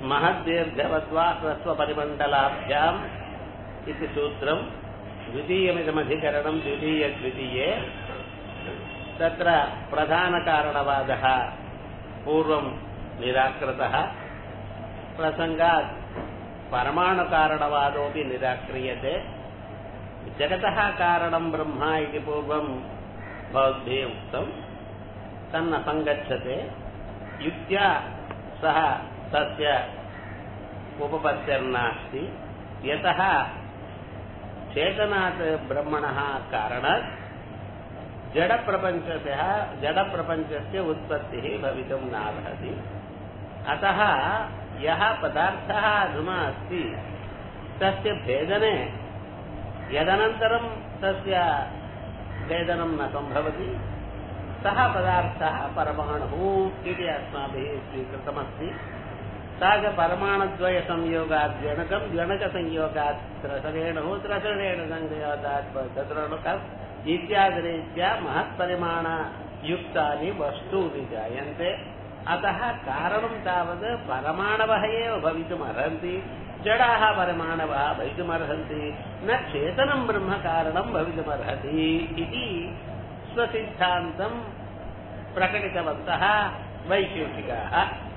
महद्दीर्घवत्वा ह्रस्वपरिमण्डलाभ्याम् इति सूत्रम् द्वितीयमिदमधिकरणम् द्वितीयद्वितीये तत्र प्रधानकारणवादः पूर्वम् निराकृतः प्रसङ्गात् परमाणुकारणवादोऽपि निराक्रियते जगतः कारणम् ब्रह्म इति पूर्वम् भवद्भिः उक्तम् तन्न सङ्गच्छते युक्त्या सः तस्य उपपत्तिर्नास्ति यतः चेतनात् ब्रह्मणः कारणात् जडप्रपञ्चस्य जडप्रपञ्चस्य उत्पत्तिः भवितुं नार्हति अतः यः पदार्थः अधुना अस्ति तस्य भेदने यदनन्तरं तस्य भेदनं न सम्भवति सः पदार्थः परमाणुः इति अस्माभिः स्वीकृतमस्ति सा च परमाणुद्वयसंयोगात् द्व्यणकं द्व्यणकसंयोगात् त्रसरेणुः त्रसरेणुसंयोगात् चतुरणुकम् इत्यादिरीत्या महत्परिमाणयुक्तानि वस्तूनि जायन्ते अतः कारणं तावत् परमाणवः एव भवितुमर्हन्ति जडाः परमाणवः भवितुमर्हन्ति न चेतनं ब्रह्मकारणं भवितुमर्हति इति स्वसिद्धान्तं प्रकटितवन्तः वैशेषिकाः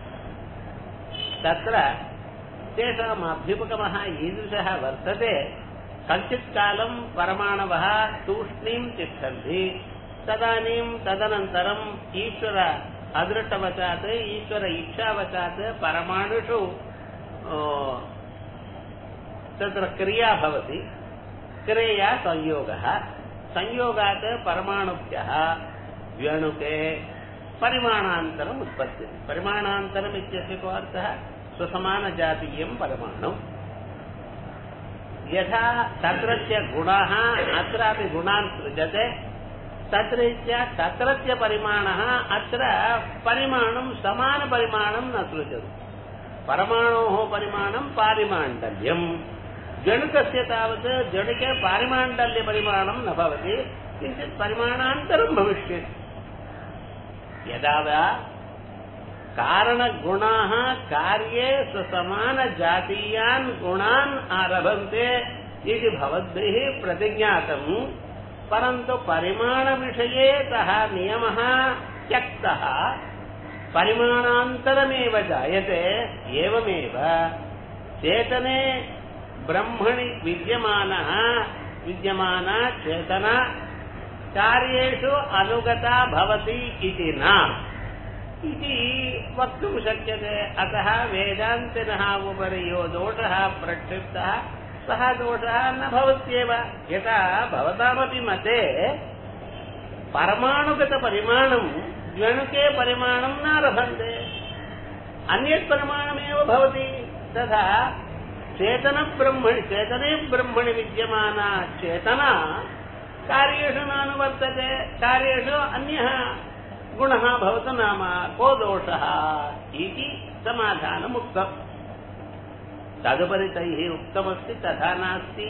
तत्र तेषाम् अभ्युपगमः ईदृशः वर्तते कञ्चित् कालं परमाणवः तूष्णीं तिष्ठन्ति तदानीं तदनन्तरम् ईश्वर अदृष्टवशात् ईश्वर इच्छावशात् परमाणुषु तत्र क्रिया भवति क्रिया संयोगः संयोगात् परमाणुभ्यः व्यणुके परिमाणान्तरम् उत्पद्यते परिमाणान्तरम् इत्यस्य को अर्थः स्वसमानजातीयं परमाणु यथा तत्रत्य गुणाः अत्रापि गुणान् सृजते तद्रीत्या तत्रत्य परिमाणः अत्र परिमाणं समानपरिमाणं न सृजति परमाणोः परिमाणं पारिमाण्डल्यम् जणुकस्य तावत् जणुके पारिमाण्डल्यपरिमाणं न भवति किञ्चित् परिमाणान्तरं भविष्यति यदा वा कारणगुणाः कार्ये स्वसमानजातीयान् गुणान् आरभन्ते इति भवद्भिः प्रतिज्ञातम् परन्तु परिमाणविषये सः नियमः त्यक्तः परिमाणान्तरमेव जायते एवमेव चेतने ब्रह्मणि विद्यमानः विद्यमाना चेतना कार्येषु अनुगता भवति इति न इति वक्तुं शक्यते अतः वेदान्तिनः उपरि यो दोषः प्रक्षिप्तः सः दोषः न भवत्येव यथा भवतामपि मते परमाणुगतपरिमाणं द्व्यणुके परिमाणं नारभन्ते अन्यत् परिमाणमेव भवति तथा चेतनब्रह्मणि चेतने ब्रह्मणि विद्यमाना चेतना कार्येषु नानुवर्तते कार्येषु अन्यः गुणः भवतु नाम को दोषः इति समाधानम् उक्तम् तदुपरि तैः उक्तमस्ति तथा नास्ति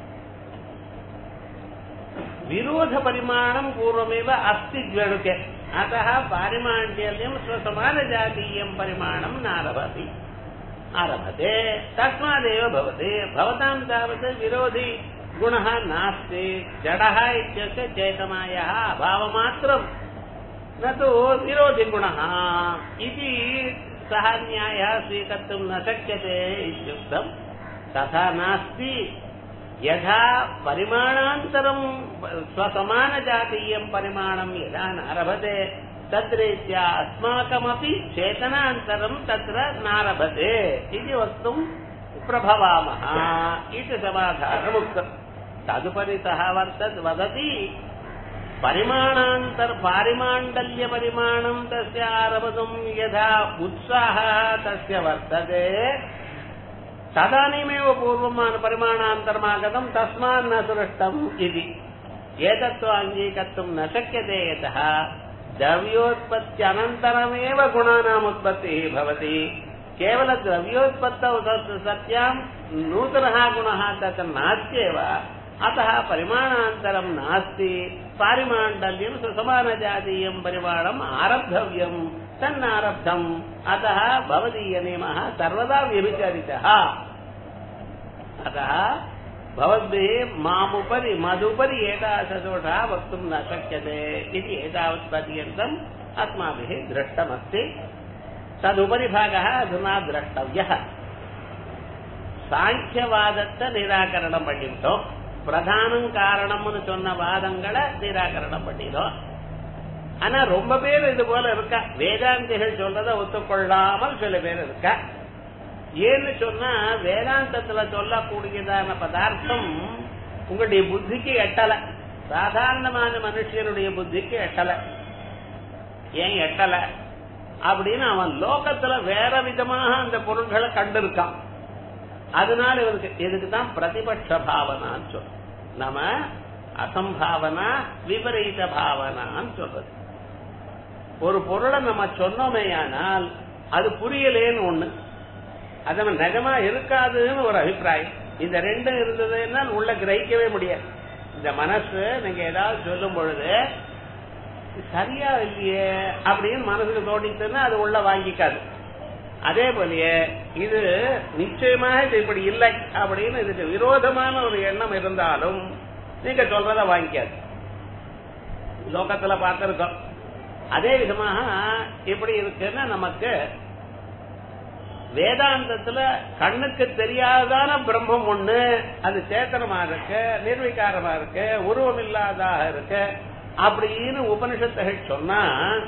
विरोधपरिमाणं पूर्वमेव अस्ति द्व्यणुके अतः पारिमाण्डल्यं स्वसमानजातीयं परिमाणं नारभति आरभते तस्मादेव भवति भवतां तावत् विरोधि गुणः नास्ति जडः इत्यस्य चेतनायाः अभावमात्रं न तु विरोधिगुणः इति सः न्यायः स्वीकर्तुं न शक्यते इत्युक्तम् तथा नास्ति यथा परिमाणान्तरं स्वसमानजातीयं परिमाणं यदा नारभते तद्रीत्या अस्माकमपि चेतनान्तरं तत्र नारभते इति वक्तुं प्रभवामः इति समाधानमुक्तम् तदुपरि सः वर्तत् वदति परिमाणान्तर् पारिमाण्डल्यपरिमाणं तस्य आरभतुं यथा उत्साहः तस्य वर्तते तदानीमेव पूर्वं परिमाणान्तरमागतं तस्मान्न सृष्टम् इति एतत्तु अङ्गीकर्तुं न शक्यते यतः द्रव्योत्पत्त्यनन्तरमेव गुणानाम् उत्पत्तिः भवति केवलद्रव्योत्पत्तौ सत्यां नूतनः गुणः तत्र नास्त्येव अतः परिमाणान्तरं नास्ति पारिमाण्डल्यं सुसमानजातीयं परिमाणम् आरब्धव्यम् தன்னாரப்தம் அத்த பவதீய நியமः சர்வதா வியபிச்சரித்தः अतः भवद्भिः मामुपरि मदुपरि एतादृशदोषः वक्तुं न शक्यते इति एतावत्पर्यन्तम् अस्माभिः दृष्टमस्ति तदुपरि भागः अधुना द्रष्टव्यः சாங்கியவாதத்தை நிராகரணம் பண்ணிவிட்டோம் பிரதானம் காரணம்னு சொன்ன வாதங்களை நிராகரணம் பண்ணிட்டோம் ஆனா ரொம்ப பேர் இது போல இருக்கா வேதாந்திகள் சொல்றதை ஒத்துக்கொள்ளாமல் சில பேர் இருக்கா ஏன்னு சொன்னா வேதாந்தத்துல சொல்லக்கூடியதான பதார்த்தம் உங்களுடைய புத்திக்கு எட்டல சாதாரணமான மனுஷனுடைய புத்திக்கு எட்டல ஏன் எட்டல அப்படின்னு அவன் லோகத்துல வேற விதமாக அந்த பொருள்களை கண்டிருக்கான் அதனால இவருக்கு இதுக்கு தான் பிரதிபட்ச பாவனான்னு சொல்றோம் நம்ம அசம்பாவனா விபரீத பாவனான்னு சொல்றது ஒரு பொருளை நம்ம சொன்னோமேயானால் அது புரியலேன்னு ஒண்ணு அது நம்ம நிஜமா இருக்காதுன்னு ஒரு அபிப்பிராயம் இந்த ரெண்டும் இருந்ததுன்னா உள்ள கிரகிக்கவே முடியாது இந்த மனசு நீங்க ஏதாவது சொல்லும் பொழுது சரியா இல்லையே அப்படின்னு மனசுக்கு தோணிச்சுன்னா அது உள்ள வாங்கிக்காது அதே போலயே இது நிச்சயமாக இது இப்படி இல்லை அப்படின்னு இதுக்கு விரோதமான ஒரு எண்ணம் இருந்தாலும் நீங்க சொல்றத வாங்கிக்காது லோகத்துல பார்த்திருக்கோம் அதே விதமாக இப்படி இருக்குன்னா நமக்கு வேதாந்தத்துல கண்ணுக்கு தெரியாதான பிரம்மம் ஒண்ணு அது சேத்தனமா இருக்கு நிர்விகாரமா இருக்கு உருவம் இல்லாதாக இருக்கு அப்படின்னு உபனிஷத்துகள் சொன்னா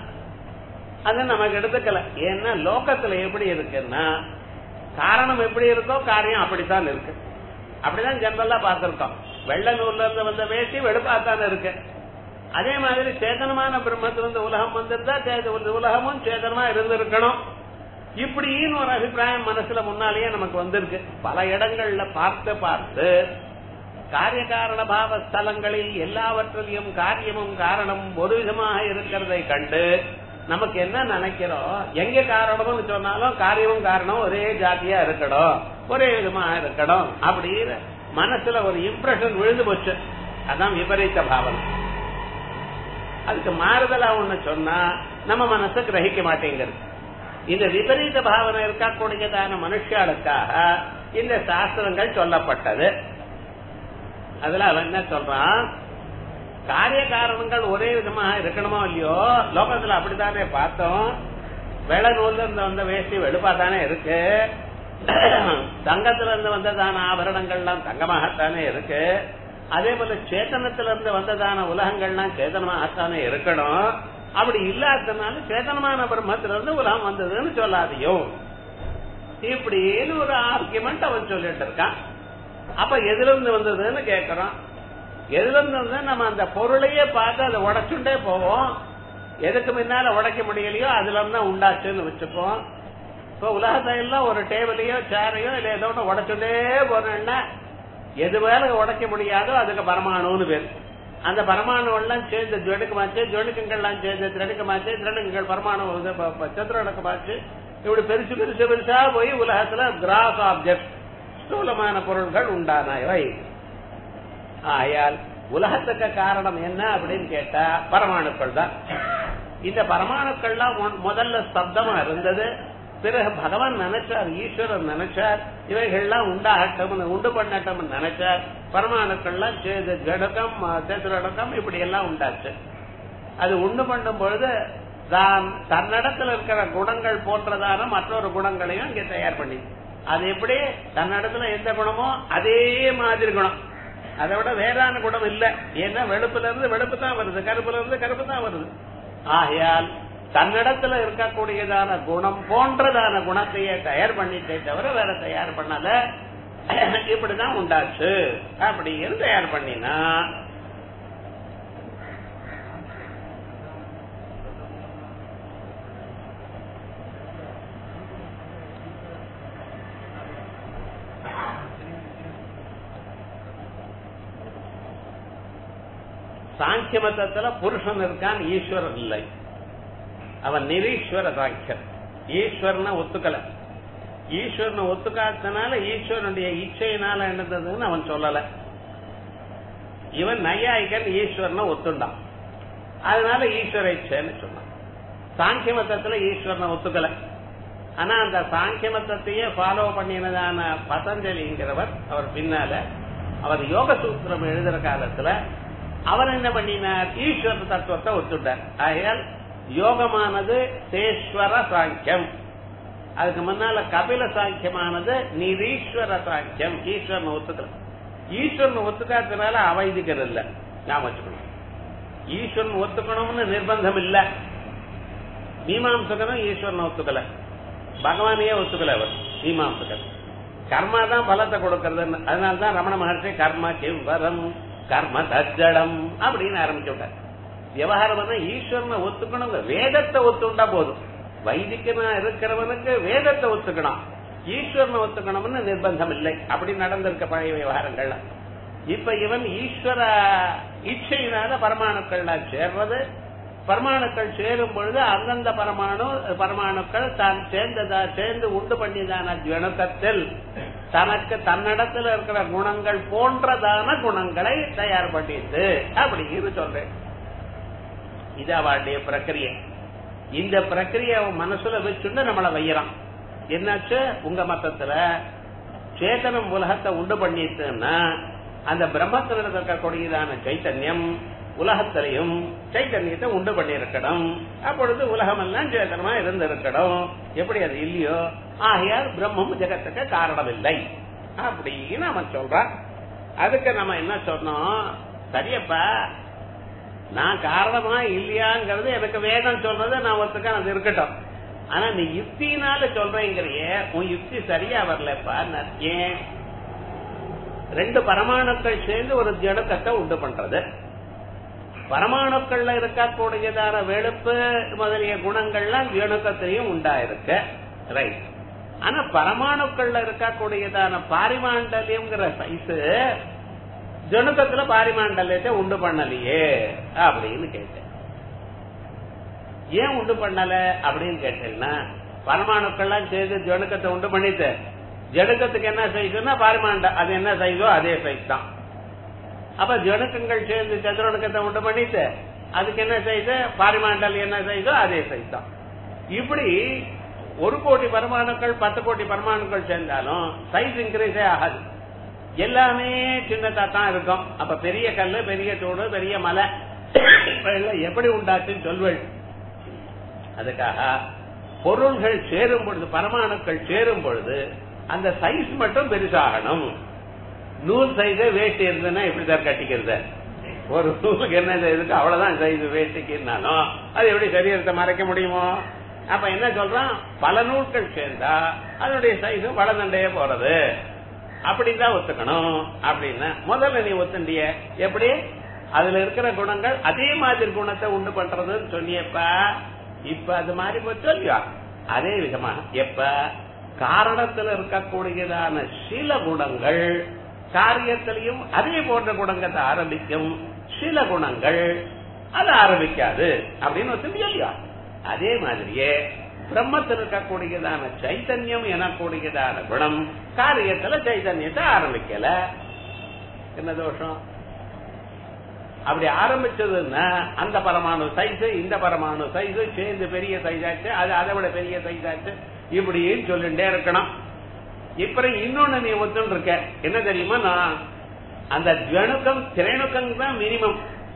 அது நமக்கு எடுத்துக்கல ஏன்னா லோகத்துல எப்படி இருக்குன்னா காரணம் எப்படி இருக்கோ காரியம் அப்படித்தான் இருக்கு அப்படிதான் ஜெனரலா பார்த்திருக்கோம் வெள்ள நூல்ல இருந்து வந்த வேட்டி வெடுப்பாத்தான இருக்கு அதே மாதிரி சேதனமான பிரம்மத்திலிருந்து உலகம் வந்திருந்தா உலகமும் சேதனமா இருந்திருக்கணும் இப்படின்னு ஒரு அபிப்பிராயம் மனசுல முன்னாலேயே நமக்கு வந்திருக்கு பல இடங்கள்ல பார்த்து பார்த்து காரிய காரண பாவ ஸ்தலங்களில் எல்லாவற்றிலையும் காரியமும் காரணம் ஒரு விதமாக இருக்கிறதை கண்டு நமக்கு என்ன நினைக்கிறோம் எங்க காரணம்னு சொன்னாலும் காரியமும் காரணம் ஒரே ஜாத்தியா இருக்கணும் ஒரே விதமா இருக்கணும் அப்படின்னு மனசுல ஒரு இம்ப்ரெஷன் விழுந்து போச்சு அதான் விபரீத பாவனை அதுக்கு மாறுதலா ஒண்ணு சொன்னா நம்ம மனசு கிரகிக்க மாட்டேங்கிறது இந்த விபரீத பாவனை இருக்கக்கூடியதான மனுஷாளுக்காக இந்த சாஸ்திரங்கள் சொல்லப்பட்டது அதுல அவன் என்ன சொல்றான் காரிய காரணங்கள் ஒரே விதமாக இருக்கணுமோ இல்லையோ லோகத்துல அப்படித்தானே பார்த்தோம் வெள்ள நூல்ல இருந்து வந்த வேஷ்டி வெளுப்பா தானே இருக்கு தங்கத்துல இருந்து வந்ததான ஆபரணங்கள்லாம் தங்கமாகத்தானே இருக்கு அதே போல சேத்தனத்துல இருந்து வந்ததான உலகங்கள்லாம் சேதனமாகத்தானே இருக்கணும் அப்படி இல்லாததுனால சேதனமான பிரம்மத்துல இருந்து உலகம் வந்ததுன்னு சொல்லாதையும் இப்படின்னு ஒரு ஆர்குமெண்ட் அவன் சொல்லிட்டு இருக்கான் அப்ப எதுல இருந்து வந்ததுன்னு கேக்குறான் எதுல இருந்து வந்து நம்ம அந்த பொருளையே பார்த்து அதை உடைச்சுட்டே போவோம் எதுக்கு முன்னால உடைக்க முடியலையோ அதுல இருந்து உண்டாச்சுன்னு வச்சுப்போம் இப்ப உலகத்தை எல்லாம் ஒரு டேபிளையோ சேரையோ இல்ல ஏதோ ஒன்று உடைச்சுட்டே போனோம்னா எது மேல உடைக்க முடியாதோ அதுக்கு பரமாணுன்னு பேர் அந்த பரமாணு எல்லாம் சேர்ந்து ஜடுக்கமாச்சு ஜடுக்கங்கள்லாம் சேர்ந்து திரடுக்கமாச்சு திரடுக்கங்கள் பரமாணு சதுரடக்கமாச்சு இப்படி பெருசு பெருசு பெருசா போய் உலகத்துல கிராஸ் ஆப்ஜெக்ட் ஸ்தூலமான பொருள்கள் உண்டானவை ஆயால் உலகத்துக்கு காரணம் என்ன அப்படின்னு கேட்டா பரமாணுக்கள் தான் இந்த பரமாணுக்கள்லாம் முதல்ல சப்தமா இருந்தது பிறகு பகவான் நினைச்சார் ஈஸ்வரன் நினைச்சார் இவைகள்லாம் உண்டாகட்டும் உண்டு பண்ணட்டும் நினைச்சார் பரமாணுக்கள்லாம் ஜடகம் சதுரடக்கம் இப்படி எல்லாம் உண்டாச்சு அது உண்டு பண்ணும் பொழுது தான் தன்னிடத்துல இருக்கிற குணங்கள் போன்றதான மற்றொரு குணங்களையும் இங்க தயார் பண்ணி அது எப்படி தன்னிடத்துல எந்த குணமோ அதே மாதிரி குணம் அதை விட வேறான குணம் இல்ல ஏன்னா வெளுப்புல இருந்து வெளுப்பு தான் வருது கருப்புல இருந்து கருப்பு தான் வருது ஆகையால் தன்னிடத்துல இருக்கக்கூடியதான குணம் போன்றதான குணத்தையே தயார் பண்ணிட்டே தவிர வேற தயார் பண்ணல இப்படிதான் உண்டாச்சு அப்படின்னு தயார் பண்ணினா சாங்கிய மதத்துல புருஷன் இருக்கான் ஈஸ்வரன் இல்லை அவன் நிரீஸ்வர சாங்கியன் ஈஸ்வரனை ஒத்துக்கல ஈஸ்வரனை ஒத்துக்காதனால ஈஸ்வரனுடைய இச்சையினால என்னதுன்னு அவன் சொல்லல இவன் நையாயிகன் ஈஸ்வரனை ஒத்துண்டான் அதனால ஈஸ்வர இச்சைன்னு சொன்னான் சாங்கிய மதத்துல ஈஸ்வரனை ஒத்துக்கல ஆனா அந்த சாங்கிய மதத்தையே ஃபாலோ பண்ணினதான பதஞ்சலிங்கிறவர் அவர் பின்னால அவர் யோக சூத்திரம் எழுதுற காலத்துல அவர் என்ன பண்ணினார் ஈஸ்வர தத்துவத்தை ஒத்துட்டார் ஆகையால் யோகமானது சேஸ்வர சாங்கியம் அதுக்கு முன்னால கபில சாங்கியமானது நிரீஸ்வர சாங்கியம் ஈஸ்வரன் ஒத்துக்கல ஈஸ்வரன் ஒத்துக்காததுனால அவைதிக்கிறது இல்ல ஞாபகம் வச்சுக்கணும் ஈஸ்வரன் ஒத்துக்கணும்னு நிர்பந்தம் இல்ல மீமாம்சகனும் ஈஸ்வரன் ஒத்துக்கல பகவானையே ஒத்துக்கல அவர் மீமாம்சகன் கர்மா தான் பலத்தை கொடுக்கறது அதனால்தான் ரமண மகர்ஷி கர்ம கிம்பரம் கர்ம தஜடம் அப்படின்னு ஆரம்பிச்சு விட்டார் விவகாரம் வந்து ஈஸ்வரனை ஒத்துக்கணுங்க வேதத்தை ஒத்துண்டா போதும் வைதிகனா இருக்கிறவனுக்கு வேதத்தை ஒத்துக்கணும் ஈஸ்வரனை ஒத்துக்கணும்னு நிர்பந்தம் இல்லை அப்படி நடந்திருக்க பழைய விவகாரங்கள்ல இப்ப இவன் ஈஸ்வர இச்சையினால பரமாணுக்கள்லாம் சேர்றது பரமாணுக்கள் சேரும் பொழுது அந்தந்த பரமாணு பரமாணுக்கள் தான் சேர்ந்ததா சேர்ந்து உண்டு பண்ணிதான ஜனகத்தில் தனக்கு தன்னிடத்தில் இருக்கிற குணங்கள் போன்றதான குணங்களை தயார் பண்ணிட்டு அப்படின்னு சொல்றேன் இது அவளுடைய பிரக்கிரியை இந்த பிரக்கிரிய மனசுல வச்சுட்டு நம்மள வையறான் என்னாச்சு உங்க மத்தத்துல சேத்தனம் உலகத்தை உண்டு பண்ணிட்டுன்னா அந்த பிரம்மத்தில் இருக்கக்கூடியதான சைத்தன்யம் உலகத்திலையும் சைத்தன்யத்தை உண்டு பண்ணி இருக்கணும் அப்பொழுது உலகம் எல்லாம் சேதனமா இருந்திருக்கணும் எப்படி அது இல்லையோ ஆகையால் பிரம்மம் ஜெகத்துக்கு காரணம் இல்லை அப்படின்னு அவன் சொல்றான் அதுக்கு நம்ம என்ன சொன்னோம் சரியப்பா நான் காரணமா இல்லையாங்கிறது எனக்கு வேதம் சொல்றது நான் ஒத்துக்க அது இருக்கட்டும் ஆனா நீ யுக்தினால சொல்றேங்கிறிய உன் யுக்தி சரியா வரலப்பா ஏன் ரெண்டு பரமாணுக்கள் சேர்ந்து ஒரு ஜடக்கத்தை உண்டு பண்றது பரமாணுக்கள்ல இருக்கக்கூடியதான வெளுப்பு முதலிய குணங்கள்லாம் ஜணுக்கத்திலையும் உண்டாயிருக்கு ரைட் ஆனா பரமாணுக்கள்ல இருக்கக்கூடியதான பாரிமாண்டலியம்ங்கிற சைஸ் ஜணுக்கத்துல பாரிமாண்டல்யத்தை உண்டு பண்ணலையே அப்படின்னு கேட்டேன் ஏன் உண்டு பண்ணல அப்படின்னு கேட்டேன்னா பரமாணுக்கள்லாம் சேர்ந்து ஜணுக்கத்தை உண்டு பண்ணிட்டு ஜடுக்கத்துக்கு என்ன சைஸ்னா பாரிமாண்ட அது என்ன சைஸோ அதே சைஸ் தான் அப்ப ஜணுக்கங்கள் சேர்ந்து சதுரணுக்கத்தை உண்டு பண்ணிட்டு அதுக்கு என்ன சைஸ் பாரிமாண்டல் என்ன சைஸோ அதே சைஸ் தான் இப்படி ஒரு கோடி பரமாணுக்கள் பத்து கோடி பரமாணுக்கள் சேர்ந்தாலும் சைஸ் இன்க்ரீஸே ஆகாது எல்லாமே சின்னதா தான் இருக்கும் அப்ப பெரிய கல்லு பெரிய தூடு பெரிய மலை எப்படி உண்டாச்சுன்னு சொல்வள் அதுக்காக பொருள்கள் சேரும் பொழுது பரமாணுக்கள் சேரும் பொழுது அந்த சைஸ் மட்டும் பெருசாகணும் நூல் சைஸே வேஷ்டி இருந்ததுன்னா எப்படி சார் கட்டிக்கிறது ஒரு நூலுக்கு என்ன இருக்கு அவ்வளவுதான் சைஸ் வேஷ்டிக்குனாலும் அது எப்படி சரீரத்தை மறைக்க முடியுமோ அப்ப என்ன சொல்றான் பல நூல்கள் சேர்ந்தா அதனுடைய சைஸும் வளர்ந்துட்டே போறது அப்படிதான் ஒத்துக்கணும் அப்படின்னா முதல்ல நீ ஒத்துண்டிய எப்படி அதுல இருக்கிற குணங்கள் அதே மாதிரி குணத்தை உண்டு பண்றதுன்னு சொன்னியப்ப இப்ப அது மாதிரி போச்சு இல்லையா அதே விதமா எப்ப காரணத்துல இருக்கக்கூடியதான சில குணங்கள் காரியத்திலையும் அதே போன்ற குணங்களை ஆரம்பிக்கும் சில குணங்கள் அது ஆரம்பிக்காது அப்படின்னு ஒத்துண்டியா இல்லையா அதே மாதிரியே பிரம்மத்தில் இருக்கக்கூடியதான சைத்தன்யம் எனக்கூடியதான குணம் காரியத்துல சைத்தன்யத்தை ஆரம்பிக்கல என்ன தோஷம் அப்படி ஆரம்பிச்சதுன்னா அந்த பரமாணு சைஸ் இந்த பரமாணு சைஸ் சேர்ந்து பெரிய சைஸ் ஆச்சு அது அதை விட பெரிய சைஸ் ஆச்சு இப்படின்னு சொல்லிட்டே இருக்கணும் இப்ப இன்னொன்னு நீ ஒத்துன்னு இருக்க என்ன தெரியுமா நான் அந்த ஜனுக்கம் திரைணுக்கம் தான் மினிமம்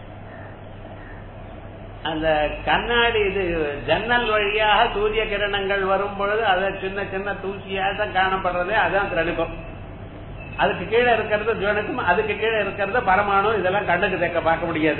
அந்த கண்ணாடி இது ஜன்னல் வழியாக சூரிய கிரணங்கள் வரும் பொழுது அதை சின்ன சின்ன தூசியாக தான் காணப்படுறது அதான் திரணுக்கம் அதுக்கு கீழே இருக்கிறது ஜோனுக்கும் அதுக்கு கீழே இருக்கிறது பரமாணு இதெல்லாம் கண்ணுக்கு தேக்க பார்க்க முடியாது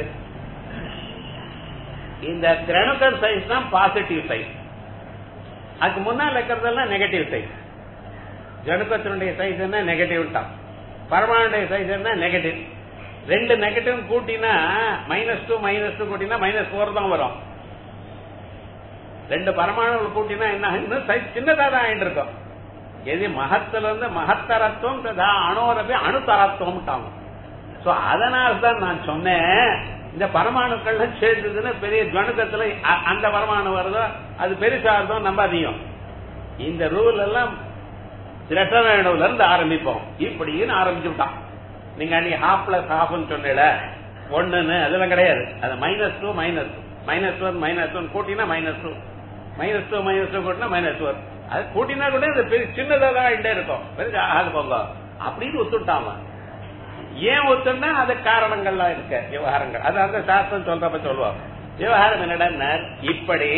இந்த திரணுக்கல் சைஸ் தான் பாசிட்டிவ் சைஸ் அதுக்கு முன்னால் இருக்கிறதெல்லாம் நெகட்டிவ் சைஸ் ஜனுக்கத்தினுடைய சைஸ் என்ன நெகட்டிவ் தான் பரமானுடைய சைஸ் என்ன நெகட்டிவ் ரெண்டு நெகட்டிவ் கூட்டினா மைனஸ் டூ மைனஸ் டூ கூட்டினா மைனஸ் போர் தான் வரும் ரெண்டு பரமாணுகள் கூட்டினா என்ன இன்னும் சைஸ் சின்னதா தான் ஆயிட்டு இருக்கும் எது மகத்துல இருந்து மகத்தரத்துவம் ததா அணுவரபி அணுதரத்துவம் சோ அதனால தான் நான் சொன்னேன் இந்த பரமாணுக்கள் சேர்ந்ததுன்னு பெரிய ஜனுக்கத்துல அந்த பரமாணு வருதோ அது பெருசா இருந்தோ நம்பாதீங்க இந்த ரூல் எல்லாம் திரட்டவேணுல இருந்து ஆரம்பிப்போம் இப்படின்னு ஆரம்பிச்சுட்டான் நீங்க அன்னைக்கு ஹாஃப் பிளஸ் ஹாஃப்னு சொன்னல ஒண்ணுன்னு அதெல்லாம் கிடையாது அது minus two minus minus one minus one கூட்டினா minus two minus two minus two கூட்டினா மைனஸ் ஒன் அது கூட்டினா கூட இது பெரிய சின்னதாக ஆகிட்டே இருக்கும் பெரிய ஆகாது போங்க அப்படின்னு ஒத்துட்டாம ஏன் ஒத்துனா அது காரணங்கள்லாம் இருக்க விவகாரங்கள் அது அந்த சாஸ்திரம் சொல்றப்ப சொல்லுவாங்க விவகாரம் என்னடா இப்படி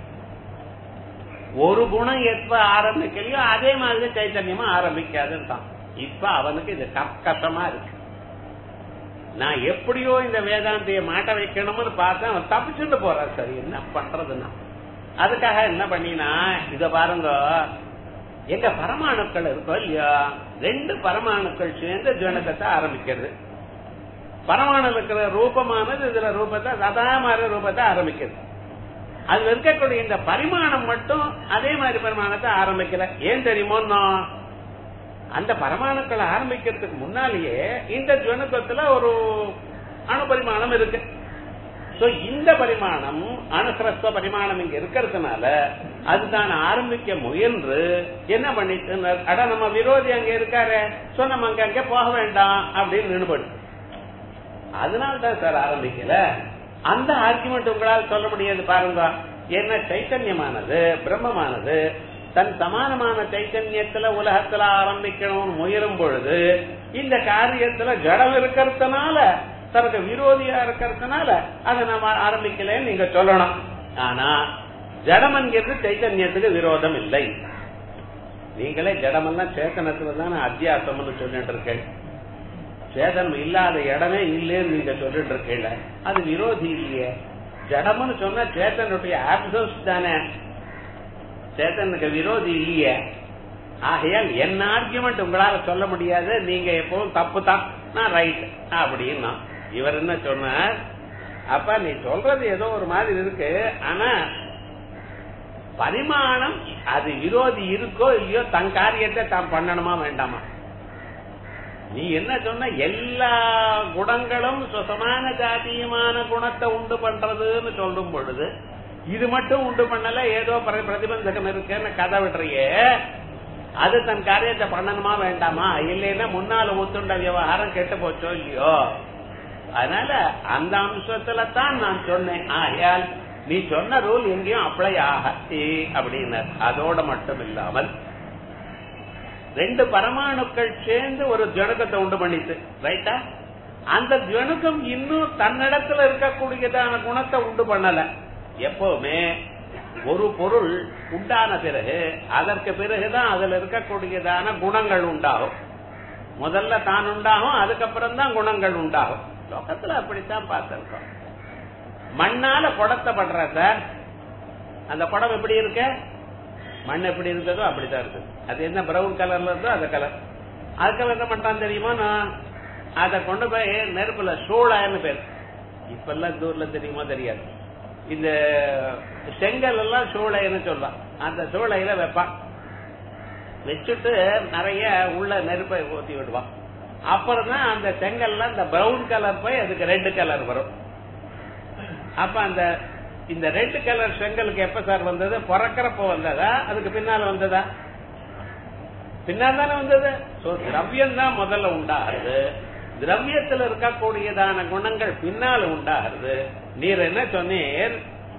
ஒரு குணம் எப்ப ஆரம்பிக்கலையோ அதே மாதிரி சைத்தன்யமா ஆரம்பிக்காதுன்னு தான் இப்ப அவனுக்கு இது கஷ்டமா இருக்கு நான் எப்படியோ இந்த வேதாந்திய மாட்ட வைக்கணும்னு பார்த்தேன் அவன் தப்பிச்சுட்டு போறான் சரி என்ன பண்றதுன்னா அதுக்காக என்ன பண்ணினா இத பாருங்க எங்க பரமாணுக்கள் இருக்கோ இல்லையா ரெண்டு பரமாணுக்கள் சேர்ந்து ஜனகத்தை ஆரம்பிக்கிறது பரமாணு இருக்கிற ரூபமானது இதுல ரூபத்தை அதே மாதிரி ரூபத்தை ஆரம்பிக்கிறது அதுல இருக்கக்கூடிய இந்த பரிமாணம் மட்டும் அதே மாதிரி பரிமாணத்தை ஆரம்பிக்கல ஏன் தெரியுமோ அந்த பரமாணுக்களை ஆரம்பிக்கிறதுக்கு முன்னாலேயே இந்த ஜனகத்துல ஒரு அணு பரிமாணம் இருக்கு இந்த பரிமாணம் அணுசரஸ்வ பரிமாணம் இங்க இருக்கிறதுனால அதுதான் ஆரம்பிக்க முயன்று என்ன பண்ணிட்டு அட நம்ம விரோதி அங்க இருக்காரு சோ நம்ம அங்க அங்க போக வேண்டாம் அப்படின்னு நினைபடு அதனால்தான் சார் ஆரம்பிக்கல அந்த ஆர்குமெண்ட் உங்களால் சொல்ல முடியாது பாருங்க என்ன சைத்தன்யமானது பிரம்மமானது தன் சமானமான சைத்தன்யத்துல உலகத்துல ஆரம்பிக்கணும்னு முயலும் பொழுது இந்த காரியத்துல ஜடம் இருக்கிறதுனால தனக்கு விரோதியா இருக்கிறதுனால அதை நம்ம ஆரம்பிக்கலன்னு நீங்க சொல்லணும் ஆனா ஜடம்ங்கிறது சைத்தன்யத்துக்கு விரோதம் இல்லை நீங்களே ஜடமெல்லாம் சேத்தனத்துல தானே அத்தியாசம்னு சொல்லிட்டு இருக்கேன் சேதனம் இல்லாத இடமே இல்லைன்னு நீங்க சொல்லிட்டு இருக்கீங்க அது விரோதி இல்லையே ஜடம்னு சொன்னா சேத்தனுடைய ஆப்சன்ஸ் தானே சேத்தனுக்கு விரோதி இல்லையே ஆகையால் என்ன ஆர்குமெண்ட் உங்களால சொல்ல முடியாது நீங்க எப்பவும் தப்பு தான் நான் ரைட் அப்படின்னா இவர் என்ன சொன்னார் அப்ப நீ சொல்றது ஏதோ ஒரு மாதிரி இருக்கு ஆனா பரிமாணம் அது விரோதி இருக்கோ இல்லையோ தன் காரியத்தை தான் பண்ணணுமா வேண்டாமா நீ என்ன சொன்ன எல்லா குணங்களும் சுசமான ஜாதியமான குணத்தை உண்டு பண்றதுன்னு சொல்லும் பொழுது இது மட்டும் உண்டு பண்ணல ஏதோ பிரதிபந்தகம் இருக்குன்னு கதை விடுறியே அது தன் காரியத்தை பண்ணணுமா வேண்டாமா இல்லைன்னா முன்னால ஒத்துண்ட விவகாரம் கெட்டு போச்சோ இல்லையோ அதனால அந்த அம்சத்துல தான் நான் சொன்னேன் ஆகையால் நீ சொன்ன ரூல் எங்கேயும் அப்ளை ஆகி அப்படின்னார் அதோட மட்டும் இல்லாமல் ரெண்டு பரமாணுக்கள் சேர்ந்து ஒரு ஜனுக்கத்தை உண்டு பண்ணிட்டு ரைட்டா அந்த ஜனுக்கம் இன்னும் தன்னிடத்துல இருக்கக்கூடியதான குணத்தை உண்டு பண்ணல எப்பவுமே ஒரு பொருள் உண்டான பிறகு அதற்கு பிறகுதான் அதுல இருக்கக்கூடியதான குணங்கள் உண்டாகும் முதல்ல தான் உண்டாகும் அதுக்கப்புறம் தான் குணங்கள் உண்டாகும் லோகத்துல அப்படித்தான் பார்த்திருக்கோம் மண்ணால குடத்தை படுற சார் அந்த குடம் எப்படி இருக்க மண் எப்படி இருந்ததோ அப்படித்தான் இருக்கு அது என்ன பிரவுன் கலர்ல இருந்தோ அந்த கலர் அதுக்கெல்லாம் என்ன பண்றான் தெரியுமா நான் அதை கொண்டு போய் நெருப்புல சூழான்னு பேர் இப்ப எல்லாம் இந்த ஊர்ல தெரியுமா தெரியாது இந்த செங்கல் எல்லாம் சூளைன்னு சொல்லலாம் அந்த சூளையில வைப்பான் வச்சுட்டு நிறைய உள்ள நெருப்பை ஊத்தி விடுவான் அப்புறம் தான் அந்த செங்கல்ல இந்த பிரவுன் கலர் போய் அதுக்கு ரெட் கலர் வரும் அப்ப அந்த இந்த ரெட் கலர் செங்கலுக்கு எப்ப சார் வந்தது பிறக்கிறப்ப வந்ததா அதுக்கு பின்னால வந்ததா பின்னால் தானே வந்தது சோ திரவியம் தான் முதல்ல உண்டாகிறது திரவியத்தில் இருக்கக்கூடியதான குணங்கள் பின்னால உண்டாகிறது நீர் என்ன சொன்னீர்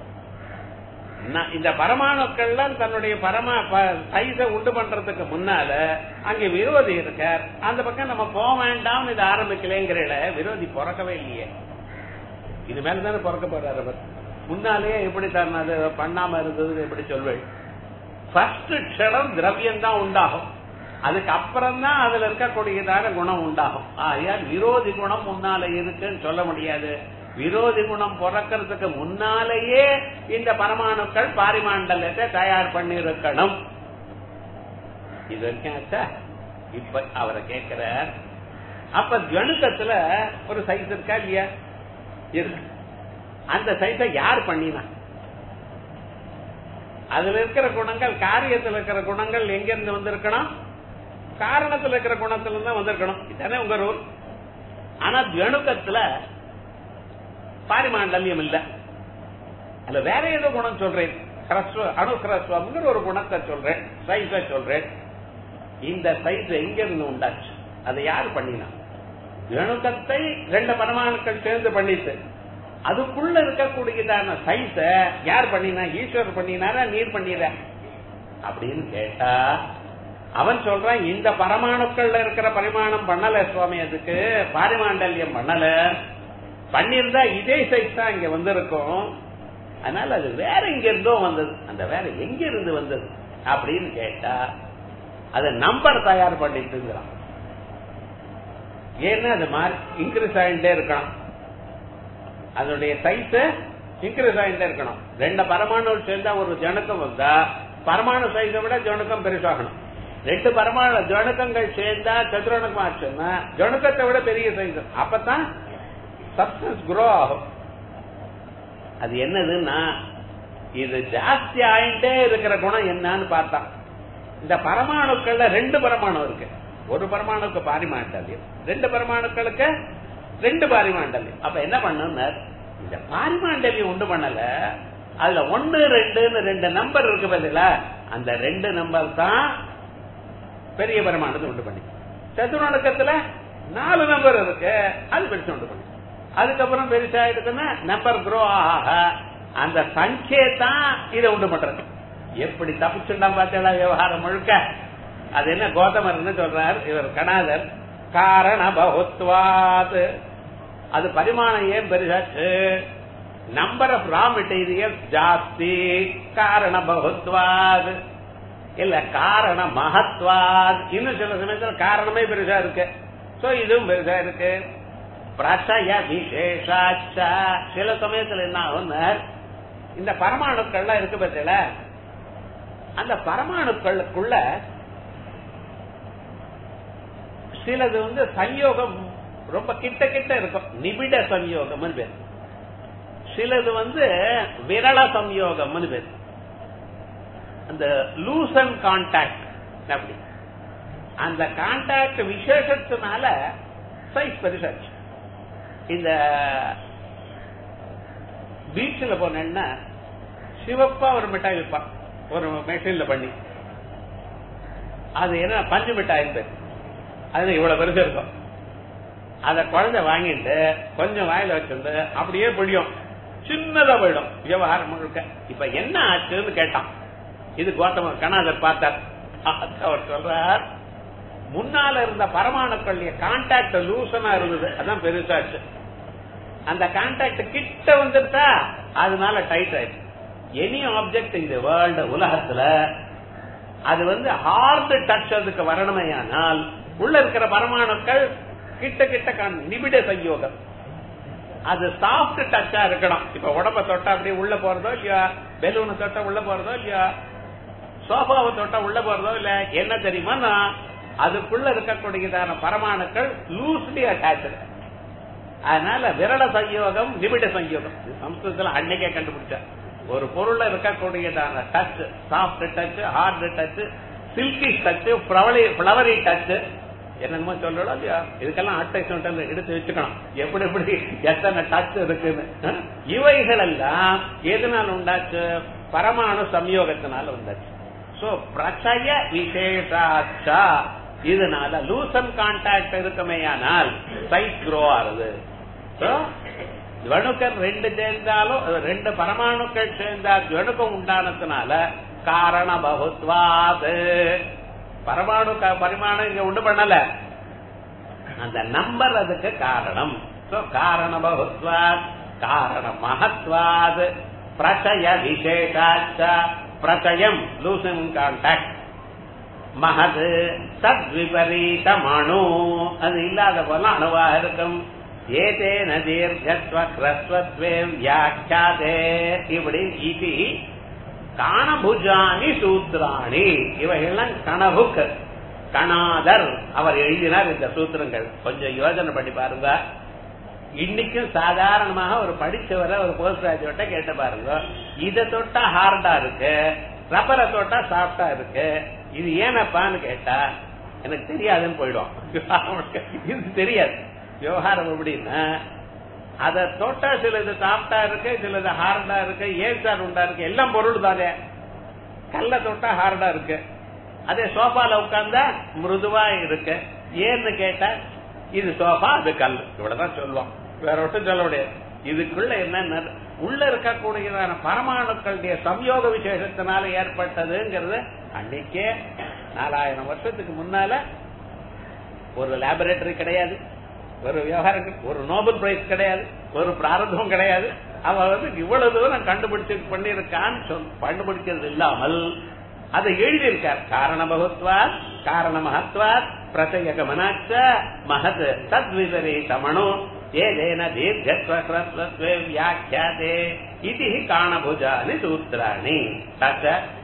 இந்த பரமாணுக்கள்லாம் தன்னுடைய பரமா சைஸ உண்டு பண்றதுக்கு முன்னால அங்க விரோதி இருக்கார் அந்த பக்கம் நம்ம போக வேண்டாம்னு இதை ஆரம்பிக்கலங்கிற விரோதி பிறக்கவே இல்லையே இது மேல தானே பிறக்க போறாரு அவர் முன்னாலேயே எப்படி தான் அது பண்ணாம இருந்தது எப்படி சொல்வேன் ஃபர்ஸ்ட் க்ஷணம் திரவியம் தான் உண்டாகும் அதுக்கு அப்புறம் தான் அதுல இருக்கக்கூடியதான குணம் உண்டாகும் ஆகையால் விரோதி குணம் முன்னால இருக்குன்னு சொல்ல முடியாது விரோதி குணம் பிறக்கிறதுக்கு முன்னாலேயே இந்த பரமாணுக்கள் பாரிமாண்டலத்தை தயார் பண்ணி இருக்கணும் இது வரைக்கும் இப்ப அவரை கேட்கிறார் அப்ப கணுக்கத்துல ஒரு சைஸ் இருக்கா இல்லையா இருக்கு அந்த சைஸை யார் பண்ணினா அதுல இருக்கிற குணங்கள் காரியத்தில் இருக்கிற குணங்கள் எங்க இருந்து வந்திருக்கணும் காரணத்துல இருக்கிற குணத்துல இருந்து வந்திருக்கணும் இதுதானே உங்க ரூல் ஆனா கணுக்கத்துல பாரிமாண்டல்யம் இல்ல அதுல வேற ஏதோ குணம் சொல்றேன் அணுகிரஸ்வம்ங்கிற ஒரு குணத்தை சொல்றேன் சைஸ சொல்றேன் இந்த சைஸ் எங்க இருந்து உண்டாச்சு அதை யாரு பண்ணினா கணுக்கத்தை ரெண்டு பரமாணுக்கள் சேர்ந்து பண்ணிட்டு அதுக்குள்ள இருக்கக்கூடியதான சைஸ யார் பண்ணினா ஈஸ்வர் பண்ணினாரா நீர் பண்ணிட அப்படின்னு கேட்டா அவன் சொல்றான் இந்த பரமாணுக்கள்ல இருக்கிற பரிமாணம் பண்ணல சுவாமி அதுக்கு பாரிமாண்டல்யம் பண்ணல பண்ணிருந்தா இதே சைஸ் தான் இங்க வந்திருக்கும் அதனால அது வேற எங்க இருந்தோ வந்தது அந்த வேற எங்க இருந்து வந்தது அப்படின்னு கேட்டா அது நம்பர் தயார் பண்ணிட்டுங்கிறான் ஏன்னா அது மாறி இன்க்ரீஸ் ஆகிட்டே இருக்கணும் அதனுடைய சைஸ் இன்க்ரீஸ் ஆகிட்டே இருக்கணும் ரெண்டு பரமாணு சேர்ந்தா ஒரு ஜனக்கம் வந்தா பரமாணு சைஸை விட ஜனுக்கம் பெருசாகணும் ரெண்டு பரமாணு ஜனுக்கங்கள் சேர்ந்தா சதுரணக்கம் ஆச்சுன்னா ஜனுக்கத்தை விட பெரிய சைஸ் அப்பதான் சப்ஸ்டன்ஸ் குரோ ஆகும் அது என்னதுன்னா இது ஜாஸ்தி ஆயிட்டே இருக்கிற குணம் என்னன்னு பார்த்தா இந்த பரமாணுக்கள்ல ரெண்டு பரமாணு இருக்கு ஒரு பரமாணுக்கு பாரிமாண்டல்யம் ரெண்டு பரமாணுக்களுக்கு ரெண்டு பாரிமாண்டல்யம் அப்ப என்ன பண்ணுனார் இந்த பாரிமாண்டல்யம் உண்டு பண்ணல அதுல ஒன்னு ரெண்டுன்னு ரெண்டு நம்பர் இருக்கு பதில அந்த ரெண்டு நம்பர் தான் பெரிய பரமானது உண்டு பண்ணி சதுரணக்கத்துல நாலு நம்பர் இருக்கு அது பெருசு உண்டு பண்ணி அதுக்கப்புறம் பெருசா இருக்குன்னா நம்பர் குரோ ஆக அந்த சங்கே தான் இதை உண்டு பண்றது எப்படி தப்பிச்சுண்டா பார்த்தா விவகாரம் முழுக்க அது என்ன கோதமர்னு சொல்றார் இவர் கணாதர் காரண பகுத்வாத் அது பரிமாணம் ஏன் பெருசாச்சு நம்பர் ஆஃப் ரா மெட்டீரியல்ஸ் ஜாஸ்தி காரண பகுத்வாத் இல்ல காரண மகத்வாத் இன்னும் சில சமயத்துல காரணமே பெருசா இருக்கு சோ இதுவும் பெருசா இருக்கு பிரச்சய விசேஷாச்ச சில சமயத்துல என்ன ஆகும் இந்த பரமாணுக்கள்லாம் இருக்கு பத்தில அந்த பரமாணுக்களுக்குள்ள சிலது வந்து சம்யோகம் ரொம்ப கிட்ட கிட்ட இருக்கும் நிபிட சம்யோகம் பேர் சிலது வந்து விரள சம்யோகம் பேர் அந்த லூசன் கான்டாக்ட் அப்படி அந்த கான்டாக்ட் விசேஷத்தினால சைஸ் பெருசாச்சு இந்த பீச்சில் போனேன்னா சிவப்பா ஒரு மிட்டாய் விற்பான் ஒரு மெஷின்ல பண்ணி அது என்ன பஞ்சு மிட்டாய் பேர் அது இவ்வளவு பெருசு இருக்கும் அத குழந்தை வாங்கிட்டு கொஞ்சம் வாயில வச்சிருந்து அப்படியே பிடியும் சின்னதா போயிடும் விவகாரம் முழுக்க இப்ப என்ன ஆச்சுன்னு கேட்டான் இது கோத்தம கணாதர் பார்த்தார் அவர் சொல்றார் முன்னால இருந்த பரமாணுக்கள் கான்டாக்ட் லூசனா இருந்தது அதான் பெருசாச்சு அந்த கான்டாக்ட் கிட்ட வந்துட்டா அதனால டைட் ஆயிடுச்சு எனி ஆப்ஜெக்ட் இந்த வேர்ல்டு உலகத்துல அது வந்து ஹார்ட் டச் அதுக்கு வரணுமையானால் உள்ள இருக்கிற பரமாணுக்கள் கிட்ட கிட்ட நிபிட சயோகம் அது சாஃப்ட் டச்சா இருக்கணும் இப்ப உடம்ப தொட்டா அப்படியே உள்ள போறதோ இல்லையா பெலூனை தொட்டா உள்ள போறதோ இல்லையா சோஃபாவை தொட்டா உள்ள போறதோ இல்ல என்ன தெரியுமா அதுக்குள்ள இருக்கக்கூடியதான பரமாணுக்கள் லூஸ்லி அட்டாச்சு அதனால விரல சயோகம் நிபிட சயோகம் சம்ஸ்கிருதத்துல அன்னைக்கே கண்டுபிடிச்சா ஒரு பொருள்ல இருக்கக்கூடியதான touch soft touch hard touch silky touch flowery touch என்னமோ சொல்லலாம் இல்லையா இதுக்கெல்லாம் அட்டைஸ்மெண்ட் எடுத்து வச்சுக்கணும் எப்படி எப்படி எத்தனை டச் இருக்குன்னு இவைகள் எல்லாம் எதனால உண்டாச்சு பரமாணு சம்யோகத்தினால உண்டாச்சு சோ பிரச்சய விசேஷாச்சா இதனால லூசன் கான்டாக்ட் இருக்குமேயானால் சைஸ் க்ரோ ஆகுது ஜனுக்கள் ரெண்டு சேர்ந்தாலும் ரெண்டு பரமாணுக்கள் சேர்ந்தா ஜனுக்கம் உண்டானதுனால காரண பகுத்வாது பரமாணு பரிமாணம் இங்க உண்டு பண்ணல அந்த நம்பர் அதுக்கு காரணம் காரண பகுத்வாத் காரண மகத்வாத் பிரச்சய விசேஷாச்ச பிரச்சயம் லூசன் கான்டாக்ட் மகது சத் விபரீதம் அணு அது இல்லாத போல அணுவாக இருக்கும் ஏதேன தீர்க்கத்வ கிரஸ்வத்வே வியாக்கியாதே இப்படி இது காணபுஜானி சூத்ராணி இவைகள்லாம் கணபுக் கணாதர் அவர் எழுதினார் இந்த சூத்திரங்கள் கொஞ்சம் யோஜனை பண்ணி பாருங்க இன்னைக்கும் சாதாரணமாக ஒரு படிச்சவரை ஒரு போஸ்ட் கிராஜுவேட்ட கேட்டு பாருங்க இதை தொட்டா ஹார்டா இருக்கு ரப்பரை தொட்டா சாஃப்டா இருக்கு இது ஏனப்பான்னு கேட்டா எனக்கு தெரியாதுன்னு போயிடும் இது தெரியாது விவகாரம் எப்படின்னா அத தொட்டா சிலது சாஃப்டா இருக்கு சிலது ஹார்டா இருக்கு ஏன் சார் உண்டா இருக்கு எல்லாம் பொருள் தானே கல்ல தொட்டா ஹார்டா இருக்கு அதே சோஃபால உட்கார்ந்தா மிருதுவா இருக்கு ஏன்னு கேட்டா இது சோஃபா அது கல் இவ்வளவுதான் சொல்லுவோம் வேற ஒன்றும் சொல்ல முடியாது இதுக்குள்ள என்ன உள்ள இருக்கக்கூடியதான பரமாணுக்களுடைய சம்யோக விசேஷத்தினால ஏற்பட்டதுங்கிறது அன்னைக்கே நாலாயிரம் வருஷத்துக்கு முன்னால ஒரு லேபரேட்டரி கிடையாது ஒரு விவகாரம் ஒரு நோபல் பிரைஸ் கிடையாது ஒரு பிராரதம் கிடையாது அவ வந்து இவ்வளவு தூரம் கண்டுபிடிச்சு பண்ணிருக்கான்னு சொல் கண்டுபிடிக்கிறது இல்லாமல் அதை எழுதியிருக்கார் காரண பகுத்வாத் காரண மகத்வாத் பிரசய கமனாச்ச மகத் தத்விதரே தமணு ஏதேன தீர்ఘస్వస్వస్వే వ్యాఖ్యాతే ఇది కాణభుజాని సూత్రాణి తచ్చ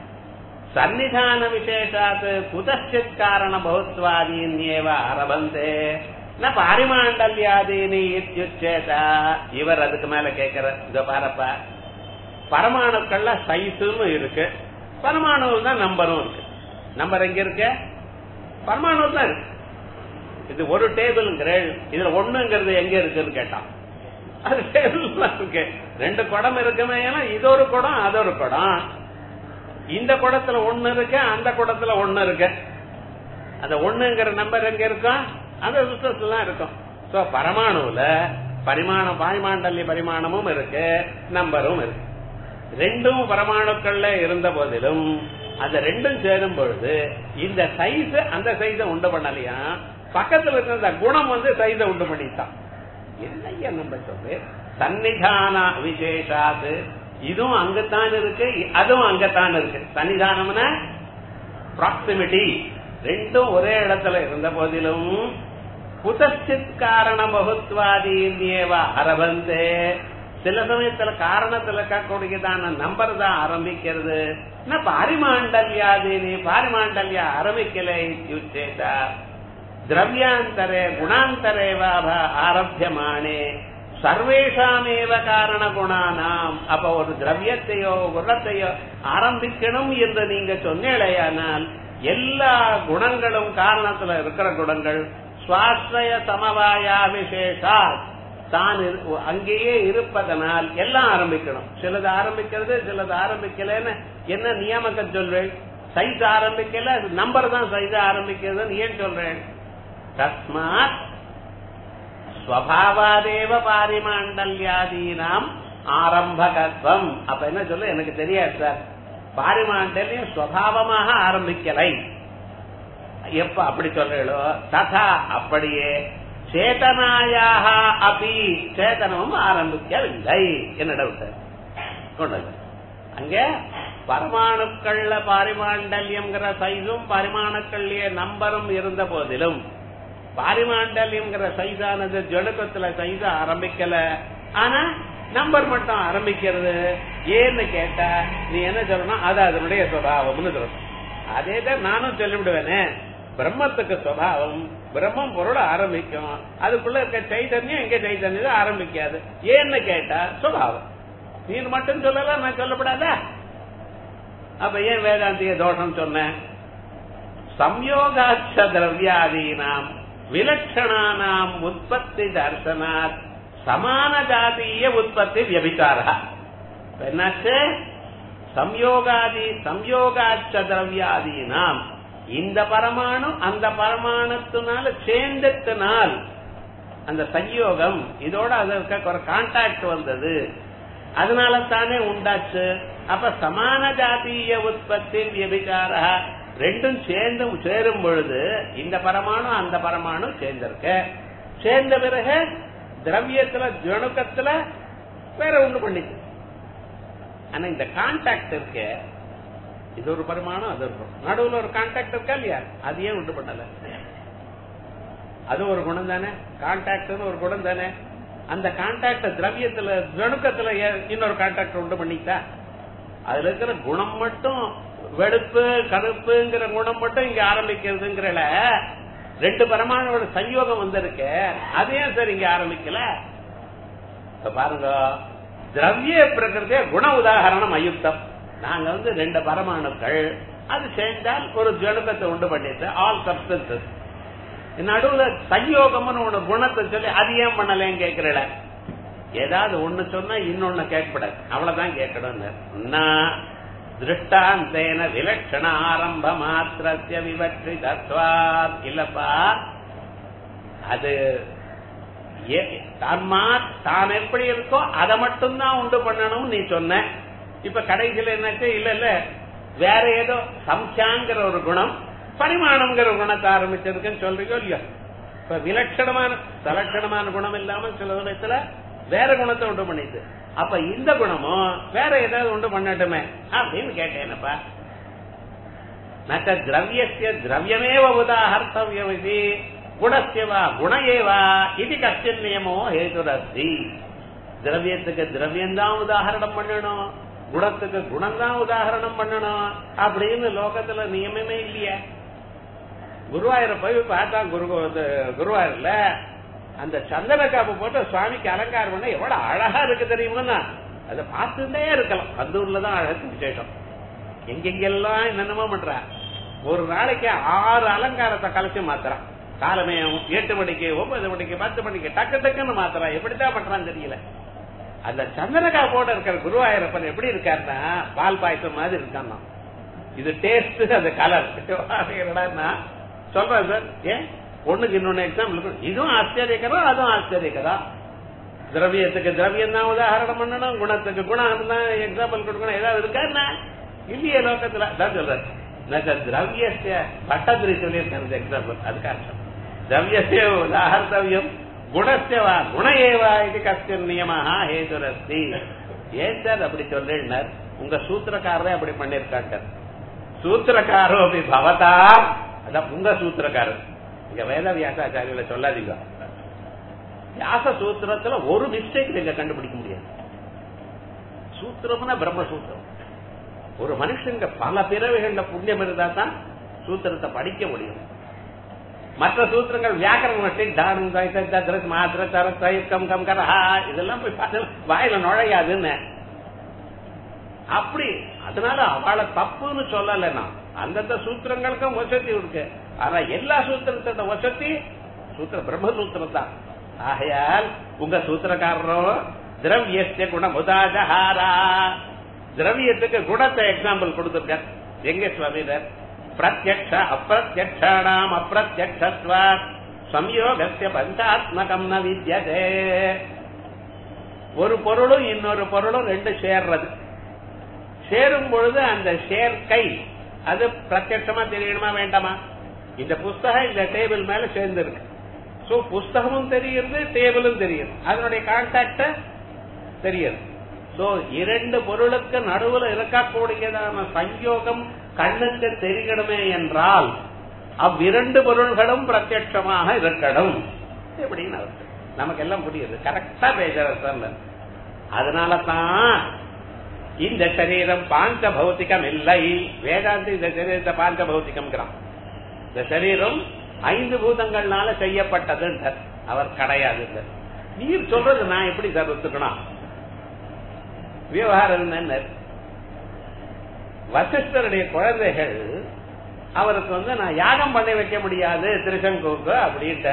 సన్నిధాన విశేషాత్ కుతశ్చిత్ కారణ బహుత్వాదీన్యేవ ఆరభంతే ந பாரிமாண்டல்யாதீனி இத்தியுச்சேத இவர் அதுக்கு மேல கேட்கிற இந்த பாரப்ப பரமாணுக்கள்ல சைஸுன்னு இருக்கு பரமாணு தான் நம்பரும் இருக்கு நம்பர் எங்க இருக்கு பரமாணு தான் இருக்கு இது ஒரு டேபிள்ங்கிற இதுல ஒண்ணுங்கிறது எங்க இருக்குன்னு கேட்டான் அது டேபிள் இருக்கு ரெண்டு குடம் இருக்குமே ஏன்னா இது ஒரு குடம் அது ஒரு குடம் இந்த குடத்துல ஒண்ணு இருக்கு அந்த குடத்துல ஒண்ணு இருக்கு அந்த ஒண்ணுங்கிற நம்பர் எங்க இருக்கும் அந்த ரிசல்ட் தான் இருக்கும் சோ பரமாணுல பரிமாணம் பாய்மாண்டல்ய பரிமாணமும் இருக்கு நம்பரும் இருக்கு ரெண்டும் பரமாணுக்கள்ல இருந்த போதிலும் அந்த ரெண்டும் சேரும் பொழுது இந்த சைஸ் அந்த சைஸ உண்டு பண்ணலையா பக்கத்துல இருக்கிற அந்த குணம் வந்து சைஸ உண்டு பண்ணித்தான் என்னையா நம்ம சொல்லு சன்னிதான விசேஷாது இதுவும் அங்கத்தான் இருக்கு அதுவும் அங்கத்தான் இருக்கு சன்னிதானம்னா ப்ராக்சிமிட்டி ரெண்டும் ஒரே இடத்துல இருந்த போதிலும் குதச்சித் காரண பகுத்வாதீன்யேவ அரபந்தே சில சமயத்துல காரணத்துல இருக்கக்கூடியதான நம்பர் தான் ஆரம்பிக்கிறது பாரிமாண்டல்யாதீனி பாரிமாண்டல்யா ஆரம்பிக்கல இத்தியுச்சேதா திரவியாந்தரே குணாந்தரே ஆரம்பியமானே சர்வேஷாமேவ காரண குணானாம் அப்ப ஒரு திரவியத்தையோ குணத்தையோ ஆரம்பிக்கணும் என்று நீங்க சொன்னேடையானால் எல்லா குணங்களும் காரணத்துல இருக்கிற குணங்கள் சுவாசிரய சமவாயா விசேஷா தான் அங்கேயே இருப்பதனால் எல்லாம் ஆரம்பிக்கணும் சிலது ஆரம்பிக்கிறது சிலது ஆரம்பிக்கலன்னு என்ன நியமக்கம் சொல்றேன் சைஸ் ஆரம்பிக்கல நம்பர் தான் சைஸ் ஆரம்பிக்கிறது ஏன் சொல்றேன் தஸ்மாத் ஸ்வபாவாதேவ பாரிமாண்டல்யாதீனாம் ஆரம்பகத்வம் அப்ப என்ன சொல்ல எனக்கு தெரியாது சார் பாரிமாண்டல்யம் ஸ்வபாவமாக ஆரம்பிக்கலை எப்ப அப்படி சொல்றீங்களோ ததா அப்படியே சேதனாயாக அப்படி சேதனமும் ஆரம்பிக்கவில்லை என்ன டவுட் கொண்டது அங்க பரமாணுக்கள்ல பாரிமாண்டல்யம்ங்கிற சைஸும் பரிமாணுக்கள்லயே நம்பரும் இருந்த போதிலும் பாரிமாண்டல்யம்ங்கிற சைஸானது ஜடுக்கத்துல சைஸ ஆரம்பிக்கல ஆனா நம்பர் மட்டும் ஆரம்பிக்கிறது ஏன்னு கேட்டா நீ என்ன சொல்லணும் அது அதனுடைய சுவாவம்னு சொல்லணும் அதே தான் நானும் சொல்லிவிடுவேனே பிரம்மத்துக்கு சுவாவம் பிரம்மம் பொருள் ஆரம்பிக்கும் அதுக்குள்ள இருக்க சைதன்யம் எங்க சைதன்யம் ஆரம்பிக்காது ஏன்னு கேட்டா சுபாவம் நீ மட்டும் சொல்லல நான் சொல்லப்படாத அப்ப ஏன் வேதாந்திய தோஷம் சொன்னேன் சம்யோகாட்ச திரவியாதீனாம் விலட்சணானாம் உற்பத்தி தர்சனாத் சமான ஜாதீய உற்பத்தி வியபிச்சாரா என்னாச்சு சம்யோகாதி சம்யோகாட்ச திரவியாதீனாம் இந்த பரமாணு அந்த பரமாணத்தினால சேர்ந்தத்தினால் அந்த சம்யோகம் இதோட அதற்கு ஒரு கான்டாக்ட் வந்தது அதனால தானே உண்டாச்சு அப்ப சமான ஜாதீய உற்பத்தி வியபிச்சார ரெண்டும் சேர்ந்து சேரும் பொழுது இந்த பரமாணு அந்த பரமாணு சேர்ந்திருக்க சேர்ந்த பிறகு திரவியத்துல ஜணுக்கத்துல வேற ஒண்ணு பண்ணிச்சு ஆனா இந்த கான்டாக்ட் இருக்க இது ஒரு பரிமாணம் அது ஒரு நடுவுல ஒரு கான்டாக்ட் இருக்கா இல்லையா அது ஏன் உண்டு பண்ணல அது ஒரு குணம் தானே கான்டாக்ட் ஒரு குணம் தானே அந்த கான்டாக்ட் திரவியத்துல ஜணுக்கத்துல இன்னொரு கான்டாக்ட் உண்டு பண்ணிட்டா அதுல இருக்கிற குணம் மட்டும் வெளுப்பு கருப்புங்கிற குணம் மட்டும் இங்க ஆரம்பிக்கிறதுங்கிறல ரெண்டு பரமானோட சயோகம் வந்திருக்க அது ஏன் சார் இங்க ஆரம்பிக்கல பாருங்க திரவிய பிரகிருதிய குண உதாகரணம் அயுக்தம் நாங்க வந்து ரெண்டு பரமாணுக்கள் அது சேர்ந்தால் ஒரு ஜனுக்கத்தை உண்டு பண்ணிட்டு ஆல் சப்டன்சஸ் நடுவுல சயோகம்னு ஒரு குணத்தை சொல்லி அது ஏன் பண்ணலன்னு கேட்கிறல ஏதாவது ஒண்ணு சொன்னா இன்னொன்னு கேட்கப்படாது அவ்வளவுதான் கேட்கணும் திருஷ்டாந்தேன விலட்சண ஆரம்ப மாத்திரத்திய விவற்றி தத்வாத் இல்லப்பா அது ஏ- தன்மா தான் எப்படி இருக்கோ அதை மட்டும்தான் உண்டு பண்ணணும் நீ சொன்ன இப்ப கடைசியில என்னாச்சு இல்ல இல்ல வேற ஏதோ சம்சாங்கிற ஒரு குணம் பரிமாணம்ங்கிற ஒரு குணத்தை ஆரம்பிச்சிருக்குன்னு சொல்றீங்க இல்லையா இப்ப விலட்சணமான சலட்சணமான குணம் இல்லாம சில விதத்துல வேற குணத்தை உண்டு பண்ணிது அப்ப இந்த குணமும் வேற ஏதாவது உண்டு பண்ணட்டுமே அப்படின்னு கேட்டேனப்பா நச்ச திரவியஸ்ய திரவியமேவ உதாஹர்த்தவியமிதி குணஸ்ய வா குண ஏவா இது கஷ்டின் நியமோ ஹேதுரஸ்தி திரவியத்துக்கு திரவியம் தான் உதாகரணம் பண்ணணும் குணத்துக்கு குணம் தான் உதாகரணம் பண்ணணும் அப்படின்னு லோகத்துல நியமமே இல்லையே குருவாயூர போய் பார்த்தா குரு இது குருவாயூர்ல அந்த சந்தன காப்பு போட்டு சுவாமிக்கு அலங்காரம் பண்ண எவ்வளவு அழகா இருக்கு தெரியுமா அதை பார்த்துட்டே இருக்கலாம் அந்த ஊர்ல தான் அழகு விசேஷம் எங்கெங்கெல்லாம் என்னென்னமோ பண்றா ஒரு நாளைக்கு ஆறு அலங்காரத்தை கலைச்சு மாத்துறான் காலமே எட்டு மணிக்கு ஒன்பது மணிக்கு பத்து மணிக்கு டக்கு டக்குன்னு மாத்துறான் எப்படித்தான் பண்றான்னு தெரியல அந்த சந்திரகா போட இருக்கிற குருவாயூரப்பன் எப்படி இருக்காருன்னா பால் பாயசம் மாதிரி இருக்கான் இது டேஸ்ட் அந்த கலர் என்னடா சொல்றேன் சார் ஏன் ஒண்ணுக்கு இன்னொன்னு எக்ஸாம்பிள் இதுவும் ஆச்சரியக்கரம் அதுவும் ஆச்சரியக்கரம் திரவியத்துக்கு திரவியம் தான் உதாரணம் பண்ணணும் குணத்துக்கு குணம் தான் எக்ஸாம்பிள் கொடுக்கணும் ஏதாவது இருக்கா என்ன இல்லையே லோகத்துல தான் சொல்றாரு நக திரவியஸ்ய பட்டதிரி சொல்லியிருக்காரு எக்ஸாம்பிள் அதுக்கு அர்த்தம் திரவியஸ்ய உதாரணவியம் குணஸ்ய வா குண ஏவா இது கஷ்டம் நியமாக ஹேதுரஸ்தி ஏன் சார் அப்படி சொல்றேன்னார் உங்க சூத்திரக்காரரே அப்படி பண்ணிருக்காங்க சூத்திரக்காரோ அப்படி பவதா அதான் உங்க சூத்திரக்காரர் இங்க வேத வியாசாச்சாரியில சொல்லாதீங்க வியாச சூத்திரத்துல ஒரு மிஸ்டேக் நீங்க கண்டுபிடிக்க முடியாது சூத்திரம்னா பிரம்மசூத்திரம் ஒரு மனுஷங்க பல பிறவைகள்ல புண்ணியம் இருந்தா தான் சூத்திரத்தை படிக்க முடியும் மற்ற சூத்திரங்கள் வியாக்கரண மிஸ்டேக் தானம் தத்ரஸ் மாத்திர தர தயிர்க்கம் கம் கரஹா இதெல்லாம் போய் பார்த்து வாயில நுழையாதுன்னு அப்படி அதனால அவளை தப்புன்னு சொல்லல நான் அந்தந்த சூத்திரங்களுக்கும் வசதி இருக்கு ஆனா எல்லா சூத்திரத்தோட வசதி சூத்திர பிரம்மசூத்திரம் தான் ஆகையால் உங்க சூத்திரக்காரரும் திரவியஸ்ய குணமுதாஜஹாரா திரவியத்துக்கு குணத்தை எக்ஸாம்பிள் கொடுத்திருக்கார் எங்க சுவாமிதர் பிரத்யக்ஷ அப்பிரத்யக்ஷாணாம் அப்பிரத்யக்ஷத்வா சம்யோகஸ்ய பஞ்சாத்மகம் ந வித்யதே ஒரு பொருளும் இன்னொரு பொருளும் ரெண்டு சேர்றது சேரும் பொழுது அந்த சேர்க்கை அது பிரத்யட்சமா தெரியணுமா வேண்டாமா இந்த புஸ்தகம் இந்த டேபிள் மேல சேர்ந்து இருக்கு சோ புஸ்தகமும் தெரியுது டேபிளும் தெரியுது அதனுடைய கான்டாக்ட தெரியுது சோ இரண்டு பொருளுக்கு நடுவுல இருக்கக்கூடியதான சங்கயோகம் கண்ணுக்கு தெரியணுமே என்றால் அவ்விரண்டு பொருள்களும் பிரத்யட்சமாக இருக்கணும் எப்படின்னு அர்த்தம். நமக்கு எல்லாம் புரியுது கரெக்டா பேசுற அதனால தான் இந்த சரீரம் பாஞ்ச பௌத்திகம் இல்லை வேதாந்தி இந்த சரீரத்தை பாஞ்ச பௌத்திகம்ங்கிறான் இந்த சரீரம் ஐந்து பூதங்கள்னால செய்யப்பட்டது அவர் கிடையாது நீர் சொல்றது நான் எப்படி சார் ஒத்துக்கணும் விவகாரம் என்ன வசிஷ்டருடைய குழந்தைகள் அவருக்கு வந்து நான் யாகம் பண்ணி வைக்க முடியாது திருச்செங்கோக்கு அப்படின்ட்டு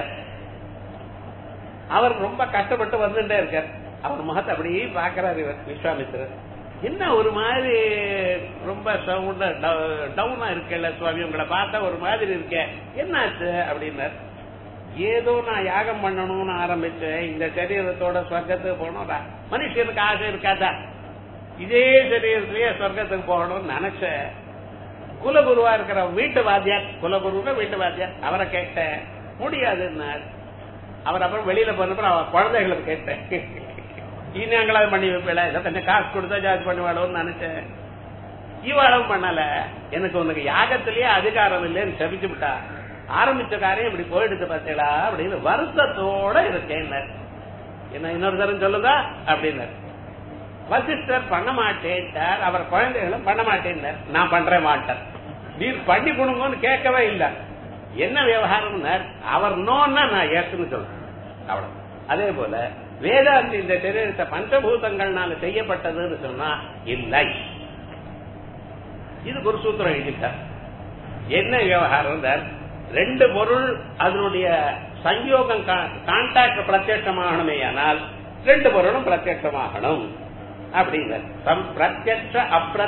அவர் ரொம்ப கஷ்டப்பட்டு வந்துட்டே இருக்கார் அவர் முகத்தை அப்படியே பாக்குறாரு இவர் விஸ்வாமித்திரர் என்ன ஒரு மாதிரி ரொம்ப டவுனா இருக்கல சுவாமி உங்களை பார்த்தா ஒரு மாதிரி இருக்க என்னாச்சு அப்படின்னார் ஏதோ நான் யாகம் பண்ணணும்னு ஆரம்பிச்சேன் இந்த சரீரத்தோட சொர்க்கத்துக்கு போனோம் மனுஷனுக்கு ஆசை இருக்காதா இதே சரீரத்திலேயே சொர்க்கத்துக்கு போகணும்னு நினைச்சேன் குலகுருவா இருக்கிற வீட்டு வாத்தியார் குலகுருன்னா வீட்டு வாத்தியார் அவரை கேட்டேன் முடியாதுன்னார் அவர் அப்புறம் வெளியில போனப்ப அவர் குழந்தைகளுக்கு கேட்டேன் இனியாங்களாவது பண்ணி வைப்பல இதை கொஞ்சம் காசு கொடுத்தா ஜாதி பண்ணுவாளோன்னு நினைச்சேன் இவ்வளவு பண்ணல எனக்கு உனக்கு யாகத்திலேயே அதிகாரம் இல்லைன்னு சபிச்சு விட்டா ஆரம்பிச்ச காரியம் இப்படி போயிடுது பார்த்தீங்களா அப்படின்னு வருத்தத்தோட இருக்கேன் என்ன இன்னொரு தரம் சொல்லுங்க அப்படின்னு வசிஷ்டர் பண்ண மாட்டேன்ட்டார் அவர் குழந்தைகளும் பண்ண மாட்டேன்னார் நான் பண்ற மாட்டேன் நீர் பண்ணி கொடுங்கன்னு கேட்கவே இல்லை என்ன விவகாரம் அவர் நோன்னா நான் ஏற்றுன்னு சொல்றேன் அவ்வளவு அதே போல வேதாந்தி இந்த சரீரத்தை பஞ்சபூதங்கள்னால செய்யப்பட்டதுன்னு சொன்னா இல்லை இது ஒரு சூத்திரம் எழுதிட்டார் என்ன விவகாரம் ரெண்டு பொருள் அதனுடைய சங்கயோகம் கான்டாக்ட் பிரத்யட்சமாகணுமே ஆனால் ரெண்டு பொருளும் பிரத்யட்சமாகணும் அப்படின்னு பிரத்யட்ச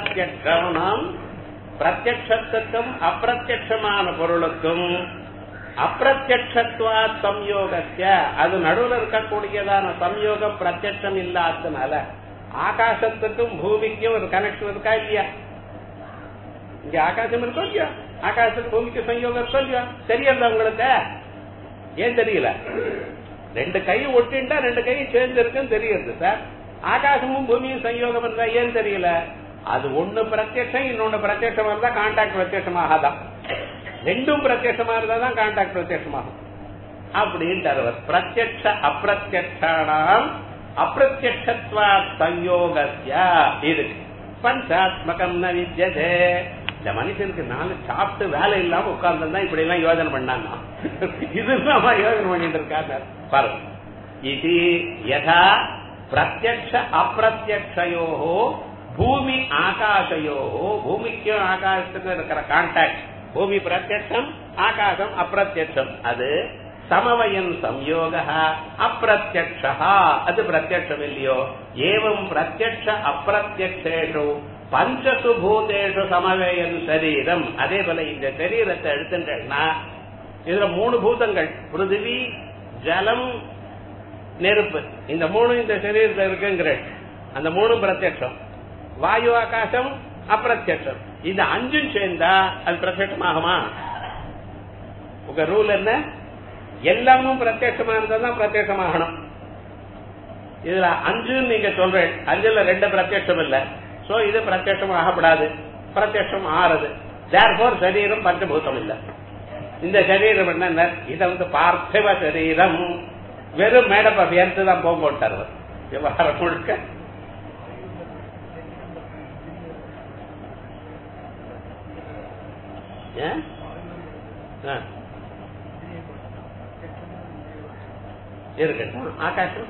அப்பிரத்யட்சம் பிரத்யட்சத்துக்கும் அப்பிரத்யட்சமான பொருளுக்கும் அப்பிரத்யட்சத்வா சம்யோகத்திய அது நடுவில் இருக்கக்கூடியதான சம்யோகம் பிரத்யட்சம் இல்லாததுனால ஆகாசத்துக்கும் பூமிக்கும் ஒரு கனெக்ஷன் இருக்கா இல்லையா இங்க ஆகாசம் இருக்கோ இல்லையா ஆகாசத்துக்கு பூமிக்கு சம்யோகம் இருக்கோ இல்லையா தெரியல உங்களுக்கு ஏன் தெரியல ரெண்டு கை ஒட்டிண்டா ரெண்டு கை சேர்ந்து இருக்குன்னு தெரியுது சார் ஆகாசமும் பூமியும் சம்யோகம் இருந்தா ஏன் தெரியல அது ஒண்ணு பிரத்யட்சம் இன்னொன்னு பிரத்யட்சமா இருந்தா கான்டாக்ட் பிரத்யட்சமாகாதான் ரெண்டும் பிரத்யட்சமா இருந்தா தான் கான்டாக்ட் பிரத்யட்சமாகும் அப்படின்னு அவர் பிரத்யட்ச அப்பிரத்யட்சானாம் அப்பிரத்யட்சத்வா சம்யோகஸ்ய இருக்கு பஞ்சாத்மகம் ந வித்யதே இந்த மனுஷனுக்கு நாலு சாப்பிட்டு வேலை இல்லாம உட்கார்ந்து இப்படி எல்லாம் யோஜனை பண்ணாங்க இது நம்ம யோஜனை பண்ணிட்டு இருக்காங்க பாருங்க இது யதா பிரத்யக்ஷ அப்பிரத்யக்ஷயோ பூமி ஆகாசயோ பூமிக்கும் ஆகாசத்துக்கும் இருக்கிற கான்டாக்ட் பூமி பிரத்யட்சம் ஆகாசம் அப்பிரத்யட்சம் அது சமவயன் சம்யோக அப்பிரத்யக்ஷா அது பிரத்யட்சம் இல்லையோ ஏவம் பிரத்யக்ஷ அப்பிரத்யக்ஷேஷு பஞ்சசு பூதேஷு சமவேயன் சரீரம் அதே போல இந்த சரீரத்தை எடுத்துட்டேன்னா இதுல மூணு பூதங்கள் பிருத்திவி ஜலம் நெருப்பு இந்த மூணு இந்த சரீரத்தில் இருக்குங்கிற அந்த மூணும் பிரத்யட்சம் வாயு ஆகாசம் அப்பிரத்யட்சம் இந்த அஞ்சும் சேர்ந்தா அது பிரத்யட்சமாகுமா உங்க ரூல் என்ன எல்லாமும் பிரத்யட்சமா இருந்தா தான் பிரத்யட்சமாகணும் இதுல அஞ்சுன்னு நீங்க சொல்றேன் அஞ்சுல ரெண்டு பிரத்யட்சம் இல்ல சோ இது பிரத்யட்சம் ஆகப்படாது பிரத்யட்சம் ஆறுது தேர்போர் சரீரம் பஞ்சபூதம் இல்ல இந்த சரீரம் என்ன இதை வந்து பார்த்திவ சரீரம் வெறும் மேடப் ஆஃப் எர்த்து தான் போக போட்டார் விவகாரம் முழுக்க ஏன் ஆ. இருக்கட்டும் ஆகாசம்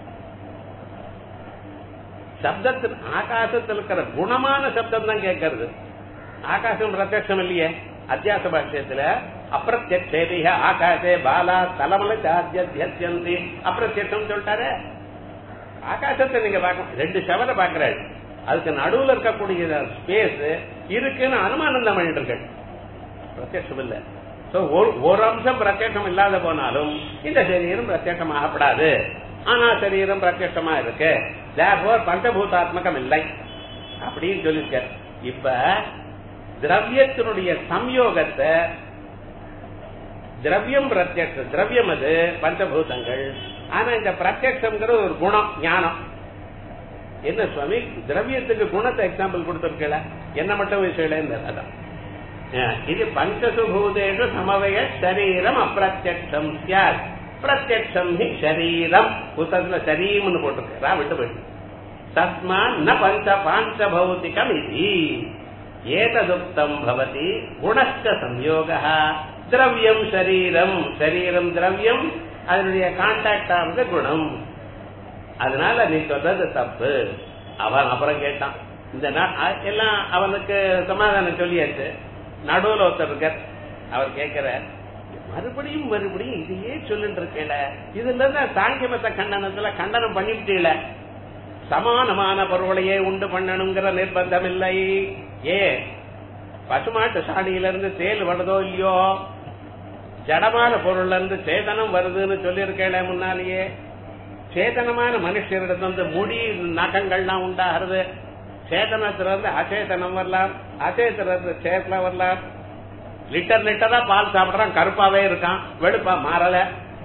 சப்தத்தில் ஆகாசத்தில் இருக்கிற குணமான சப்தம் தான் கேட்கறது ஆகாசம் பிரத்யட்சம் இல்லையே அத்தியாச பாஷ்யத்துல அப்பிரத்யேக ஆகாசே பாலா தலமலை சாத்தியந்தி அப்பிரத்யட்சம் சொல்லிட்டாரு ஆகாசத்தை நீங்க பார்க்க ரெண்டு செவரை பாக்குறாரு அதுக்கு நடுவுல இருக்கக்கூடிய ஸ்பேஸ் இருக்குன்னு அனுமானம் தான் பண்ணிட்டு இருக்கு பிரத்யட்சம் இல்ல So, ஒரு ஒரு அம்சம் பிரத்யட்சம் இல்லாத போனாலும் இந்த சரீரம் பிரத்யட்சம் ஆகப்படாது ஆனா சரீரம் பிரத்யட்சமா இருக்கு தேர்ஃபோர் பஞ்சபூதாத்மகம் இல்லை அப்படின்னு சொல்லிருக்க இப்ப திரவியத்தினுடைய சம்யோகத்தை திரவியம் பிரத்யட்சம் திரவியம் அது பஞ்சபூதங்கள் ஆனா இந்த பிரத்யட்சம்ங்கிற ஒரு குணம் ஞானம் என்ன சுவாமி திரவியத்துக்கு குணத்தை எக்ஸாம்பிள் கொடுத்திருக்கல என்ன மட்டும் விஷயம் அதான் இது பஞ்சசு பூதேஷு சமவய சரீரம் அப்பிரத்யக்ஷம் சியாத் பிரத்யக்ஷம் ஹி சரீரம் புத்தகத்துல சரீரம்னு போட்டிருக்கா விட்டு போயிட்டு தஸ்மான் ந பஞ்ச பாஞ்ச பௌத்திகம் இது ஏததுக்தம் பவதி குணஸ்த சம்யோக திரவியம் சரீரம் சரீரம் திரவியம் அதனுடைய கான்டாக்ட் ஆனது குணம் அதனால நீ சொல்றது தப்பு அவன் அப்புறம் கேட்டான் இந்த எல்லாம் அவனுக்கு சமாதானம் சொல்லியாச்சு நடுவுல ஒருத்தர் இருக்கார் அவர் கேட்கிற மறுபடியும் மறுபடியும் இதையே சொல்லிட்டு இருக்கேல இதுல இருந்து சாங்கியமத்த கண்டனத்துல கண்டனம் பண்ணிவிட்டீல சமானமான பொருளையே உண்டு பண்ணணுங்கிற நிர்பந்தம் இல்லை ஏ பசுமாட்டு சாணியில இருந்து தேல் வருதோ இல்லையோ ஜடமான பொருள்ல இருந்து சேதனம் வருதுன்னு சொல்லியிருக்கேன் முன்னாலேயே சேதனமான மனுஷரிடத்து முடி நகங்கள்லாம் உண்டாகிறது சேதனத்துல இருந்து அச்சேதனம் வரலாம் அச்சேதனத்துல இருந்து சேத்தனம் வரலாம் லிட்டர் லிட்டரா பால் சாப்பிடுறான் கருப்பாவே இருக்கான் வெளுப்பா மாறல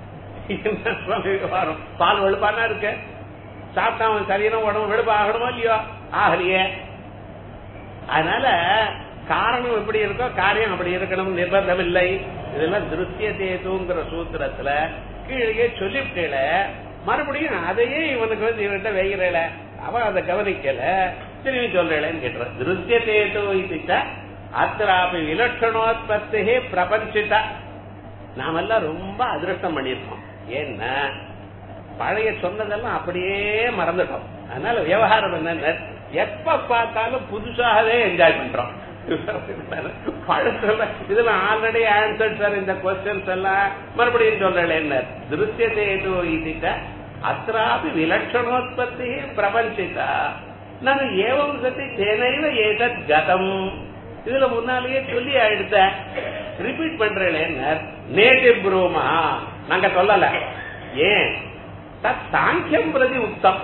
பால் வெளுப்பானா இருக்கு சாப்பிட்டா அவன் சரீரம் உடம்பு வெளுப்பா ஆகணுமோ இல்லையோ ஆகலையே அதனால காரணம் எப்படி இருக்கோ காரியம் அப்படி இருக்கணும் நிர்பந்தம் இல்லை இதெல்லாம் திருத்திய தேதுங்கிற சூத்திரத்துல கீழே சொல்லிவிட்டேல மறுபடியும் அதையே இவனுக்கு வந்து இவன்கிட்ட வைக்கிறேல அவன் அதை கவனிக்கல திரும்பி சொல்றேன்னு கேட்டுறான் திருத்தியதேதோ இதுச்ச அத்திராபி விலட்சணோத்பத்தி பிரபஞ்சித நாமெல்லாம் ரொம்ப அதிருஷ்டம் பண்ணியிருக்கோம் ஏன்னா பழைய சொன்னதெல்லாம் அப்படியே மறந்துட்டோம் அதனால விவகாரம் என்ன எப்ப பார்த்தாலும் புதுசாகவே என்ஜாய் பண்றோம் பழசெல்லாம் இதுல ஆல்ரெடி ஆன்சர் சார் இந்த கொஸ்டின்ஸ் எல்லாம் மறுபடியும் சொல்றேன் திருத்தியத்தை இதுட்ட அत्रापि விலட்சணோத்பத்தி பிரபஞ்சிதா நான் ஏவம் சத்தி தேனைவ ஏதத் கதம் இதுல முன்னாலேயே சொல்லி ஆயிடுத்த ரிப்பீட் பண்றேன்னு நேட்டிவ் ப்ரூமா நாங்க சொல்லல ஏன் தத் சாங்கியம் பிரதி உத்தம்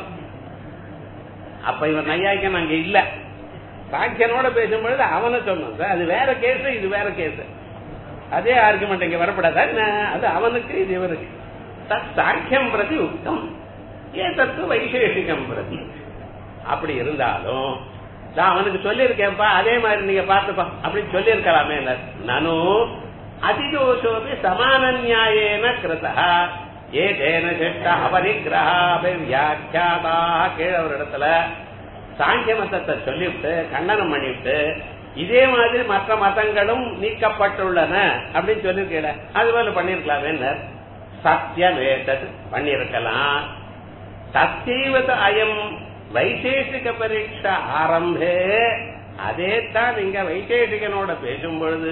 அப்ப இவன் நையாய்க்க நாங்க இல்ல சாங்கியனோட பேசும்பொழுது அவனை சொன்னோம் சார் அது வேற கேஸ் இது வேற கேஸ் அதே ஆர்குமெண்ட் இங்க வரப்படாதா என்ன? அது அவனுக்கு இது இவருக்கு தத் சாங்கியம் பிரதி உத்தம் ஏன் தத்து வைசேஷிகம் பிரதி அப்படி இருந்தாலும் நான் அவனுக்கு சொல்லியிருக்கேன்ப்பா அதே மாதிரி நீங்க பார்த்துப்பா அப்படின்னு சொல்லியிருக்கலாமே நானு அதிதோஷோபி சமான நியாயேன கிருதா ஏதேன சிஷ்ட அபரிகிரகா வியாக்கியாதா கீழே ஒரு இடத்துல சாங்கிய மதத்தை சொல்லிவிட்டு கண்டனம் பண்ணிவிட்டு இதே மாதிரி மற்ற மதங்களும் நீக்கப்பட்டுள்ளன அப்படின்னு சொல்லிருக்கல அது போல பண்ணிருக்கலாமே சத்தியம் ஏதது பண்ணிருக்கலாம் தத்தீவத அயம் வைசேஷிக பரீட்சா ஆரம்பே அதே தான் நீங்க வைசேஷிகனோட பேசும் பொழுது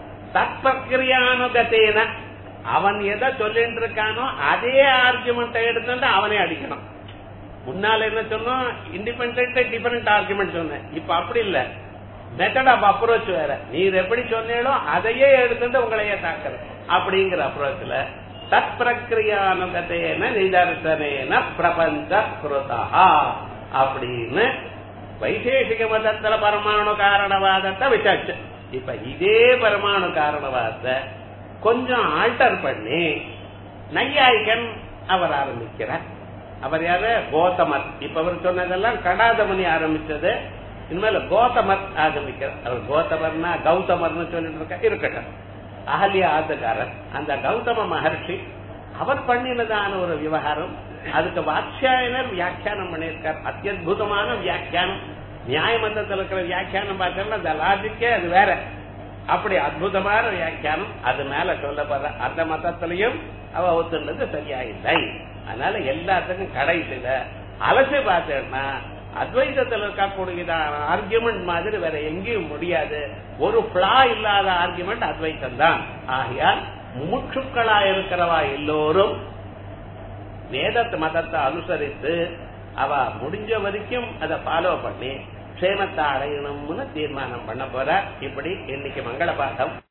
தத்பக்கிரியானுகத்தேன அவன் எதை சொல்லிட்டு இருக்கானோ அதே ஆர்குமெண்ட்டை எடுத்துட்டு அவனே அடிக்கணும் முன்னால என்ன சொன்னோம் இண்டிபெண்ட் டிஃபரெண்ட் ஆர்குமெண்ட் சொன்னேன் இப்ப அப்படி இல்ல மெத்தட் ஆஃப் அப்ரோச் வேற நீர் எப்படி சொன்னீங்களோ அதையே எடுத்துட்டு உங்களையே தாக்குற அப்படிங்கிற அப்ரோச்ல தத் பிரக்கிரியானுகத்தேன நிதர்சனேன பிரபஞ்ச கிருதா அப்படின்னு வைசேஷிக மதத்துல பரமாணு காரணவாதத்தை விசாச்சு இப்ப இதே பரமாணு காரணவாதத்தை கொஞ்சம் ஆல்டர் பண்ணி நையாயிகன் அவர் ஆரம்பிக்கிறார் அவர் யாரு கோத்தமர் இப்ப அவர் சொன்னதெல்லாம் கடாதமணி ஆரம்பிச்சது இனிமேல கோத்தமர் ஆரம்பிக்கிறார் அவர் கோத்தமர்னா கௌதமர்னு சொல்லிட்டு இருக்க இருக்கட்டும் அகலிய ஆத்துக்காரர் அந்த கௌதம மகர்ஷி அவர் பண்ணினதான ஒரு விவகாரம் அதுக்கு வாட்சியாயனர் வியாக்கியானம் பண்ணியிருக்கார் அத்தியுதமான வியாக்கியானம் நியாய மந்தத்தில் இருக்கிற வியாக்கியானம் பார்த்தோம்னா அந்த லாஜிக்கே அது வேற அப்படி அற்புதமான வியாக்கியானம் அது மேல சொல்லப்படுற அந்த மதத்திலையும் அவ ஒத்துள்ளது சரியா இல்லை அதனால எல்லாத்துக்கும் கடைசியில அலசி பார்த்தேன்னா அத்வைதத்தில் இருக்கக்கூடியதான ஆர்குமெண்ட் மாதிரி வேற எங்கேயும் முடியாது ஒரு பிளா இல்லாத ஆர்குமெண்ட் அத்வைத்தம் தான் ஆகையால் முமுட்சுக்களா இருக்கிறவா எல்லோரும் வேத மதத்தை அனுசரித்து அவ முடிஞ்ச வரைக்கும் அதை ஃபாலோ பண்ணி க்ஷேமத்தை அடையணும்னு தீர்மானம் பண்ண போற இப்படி இன்னைக்கு மங்கள பாடம்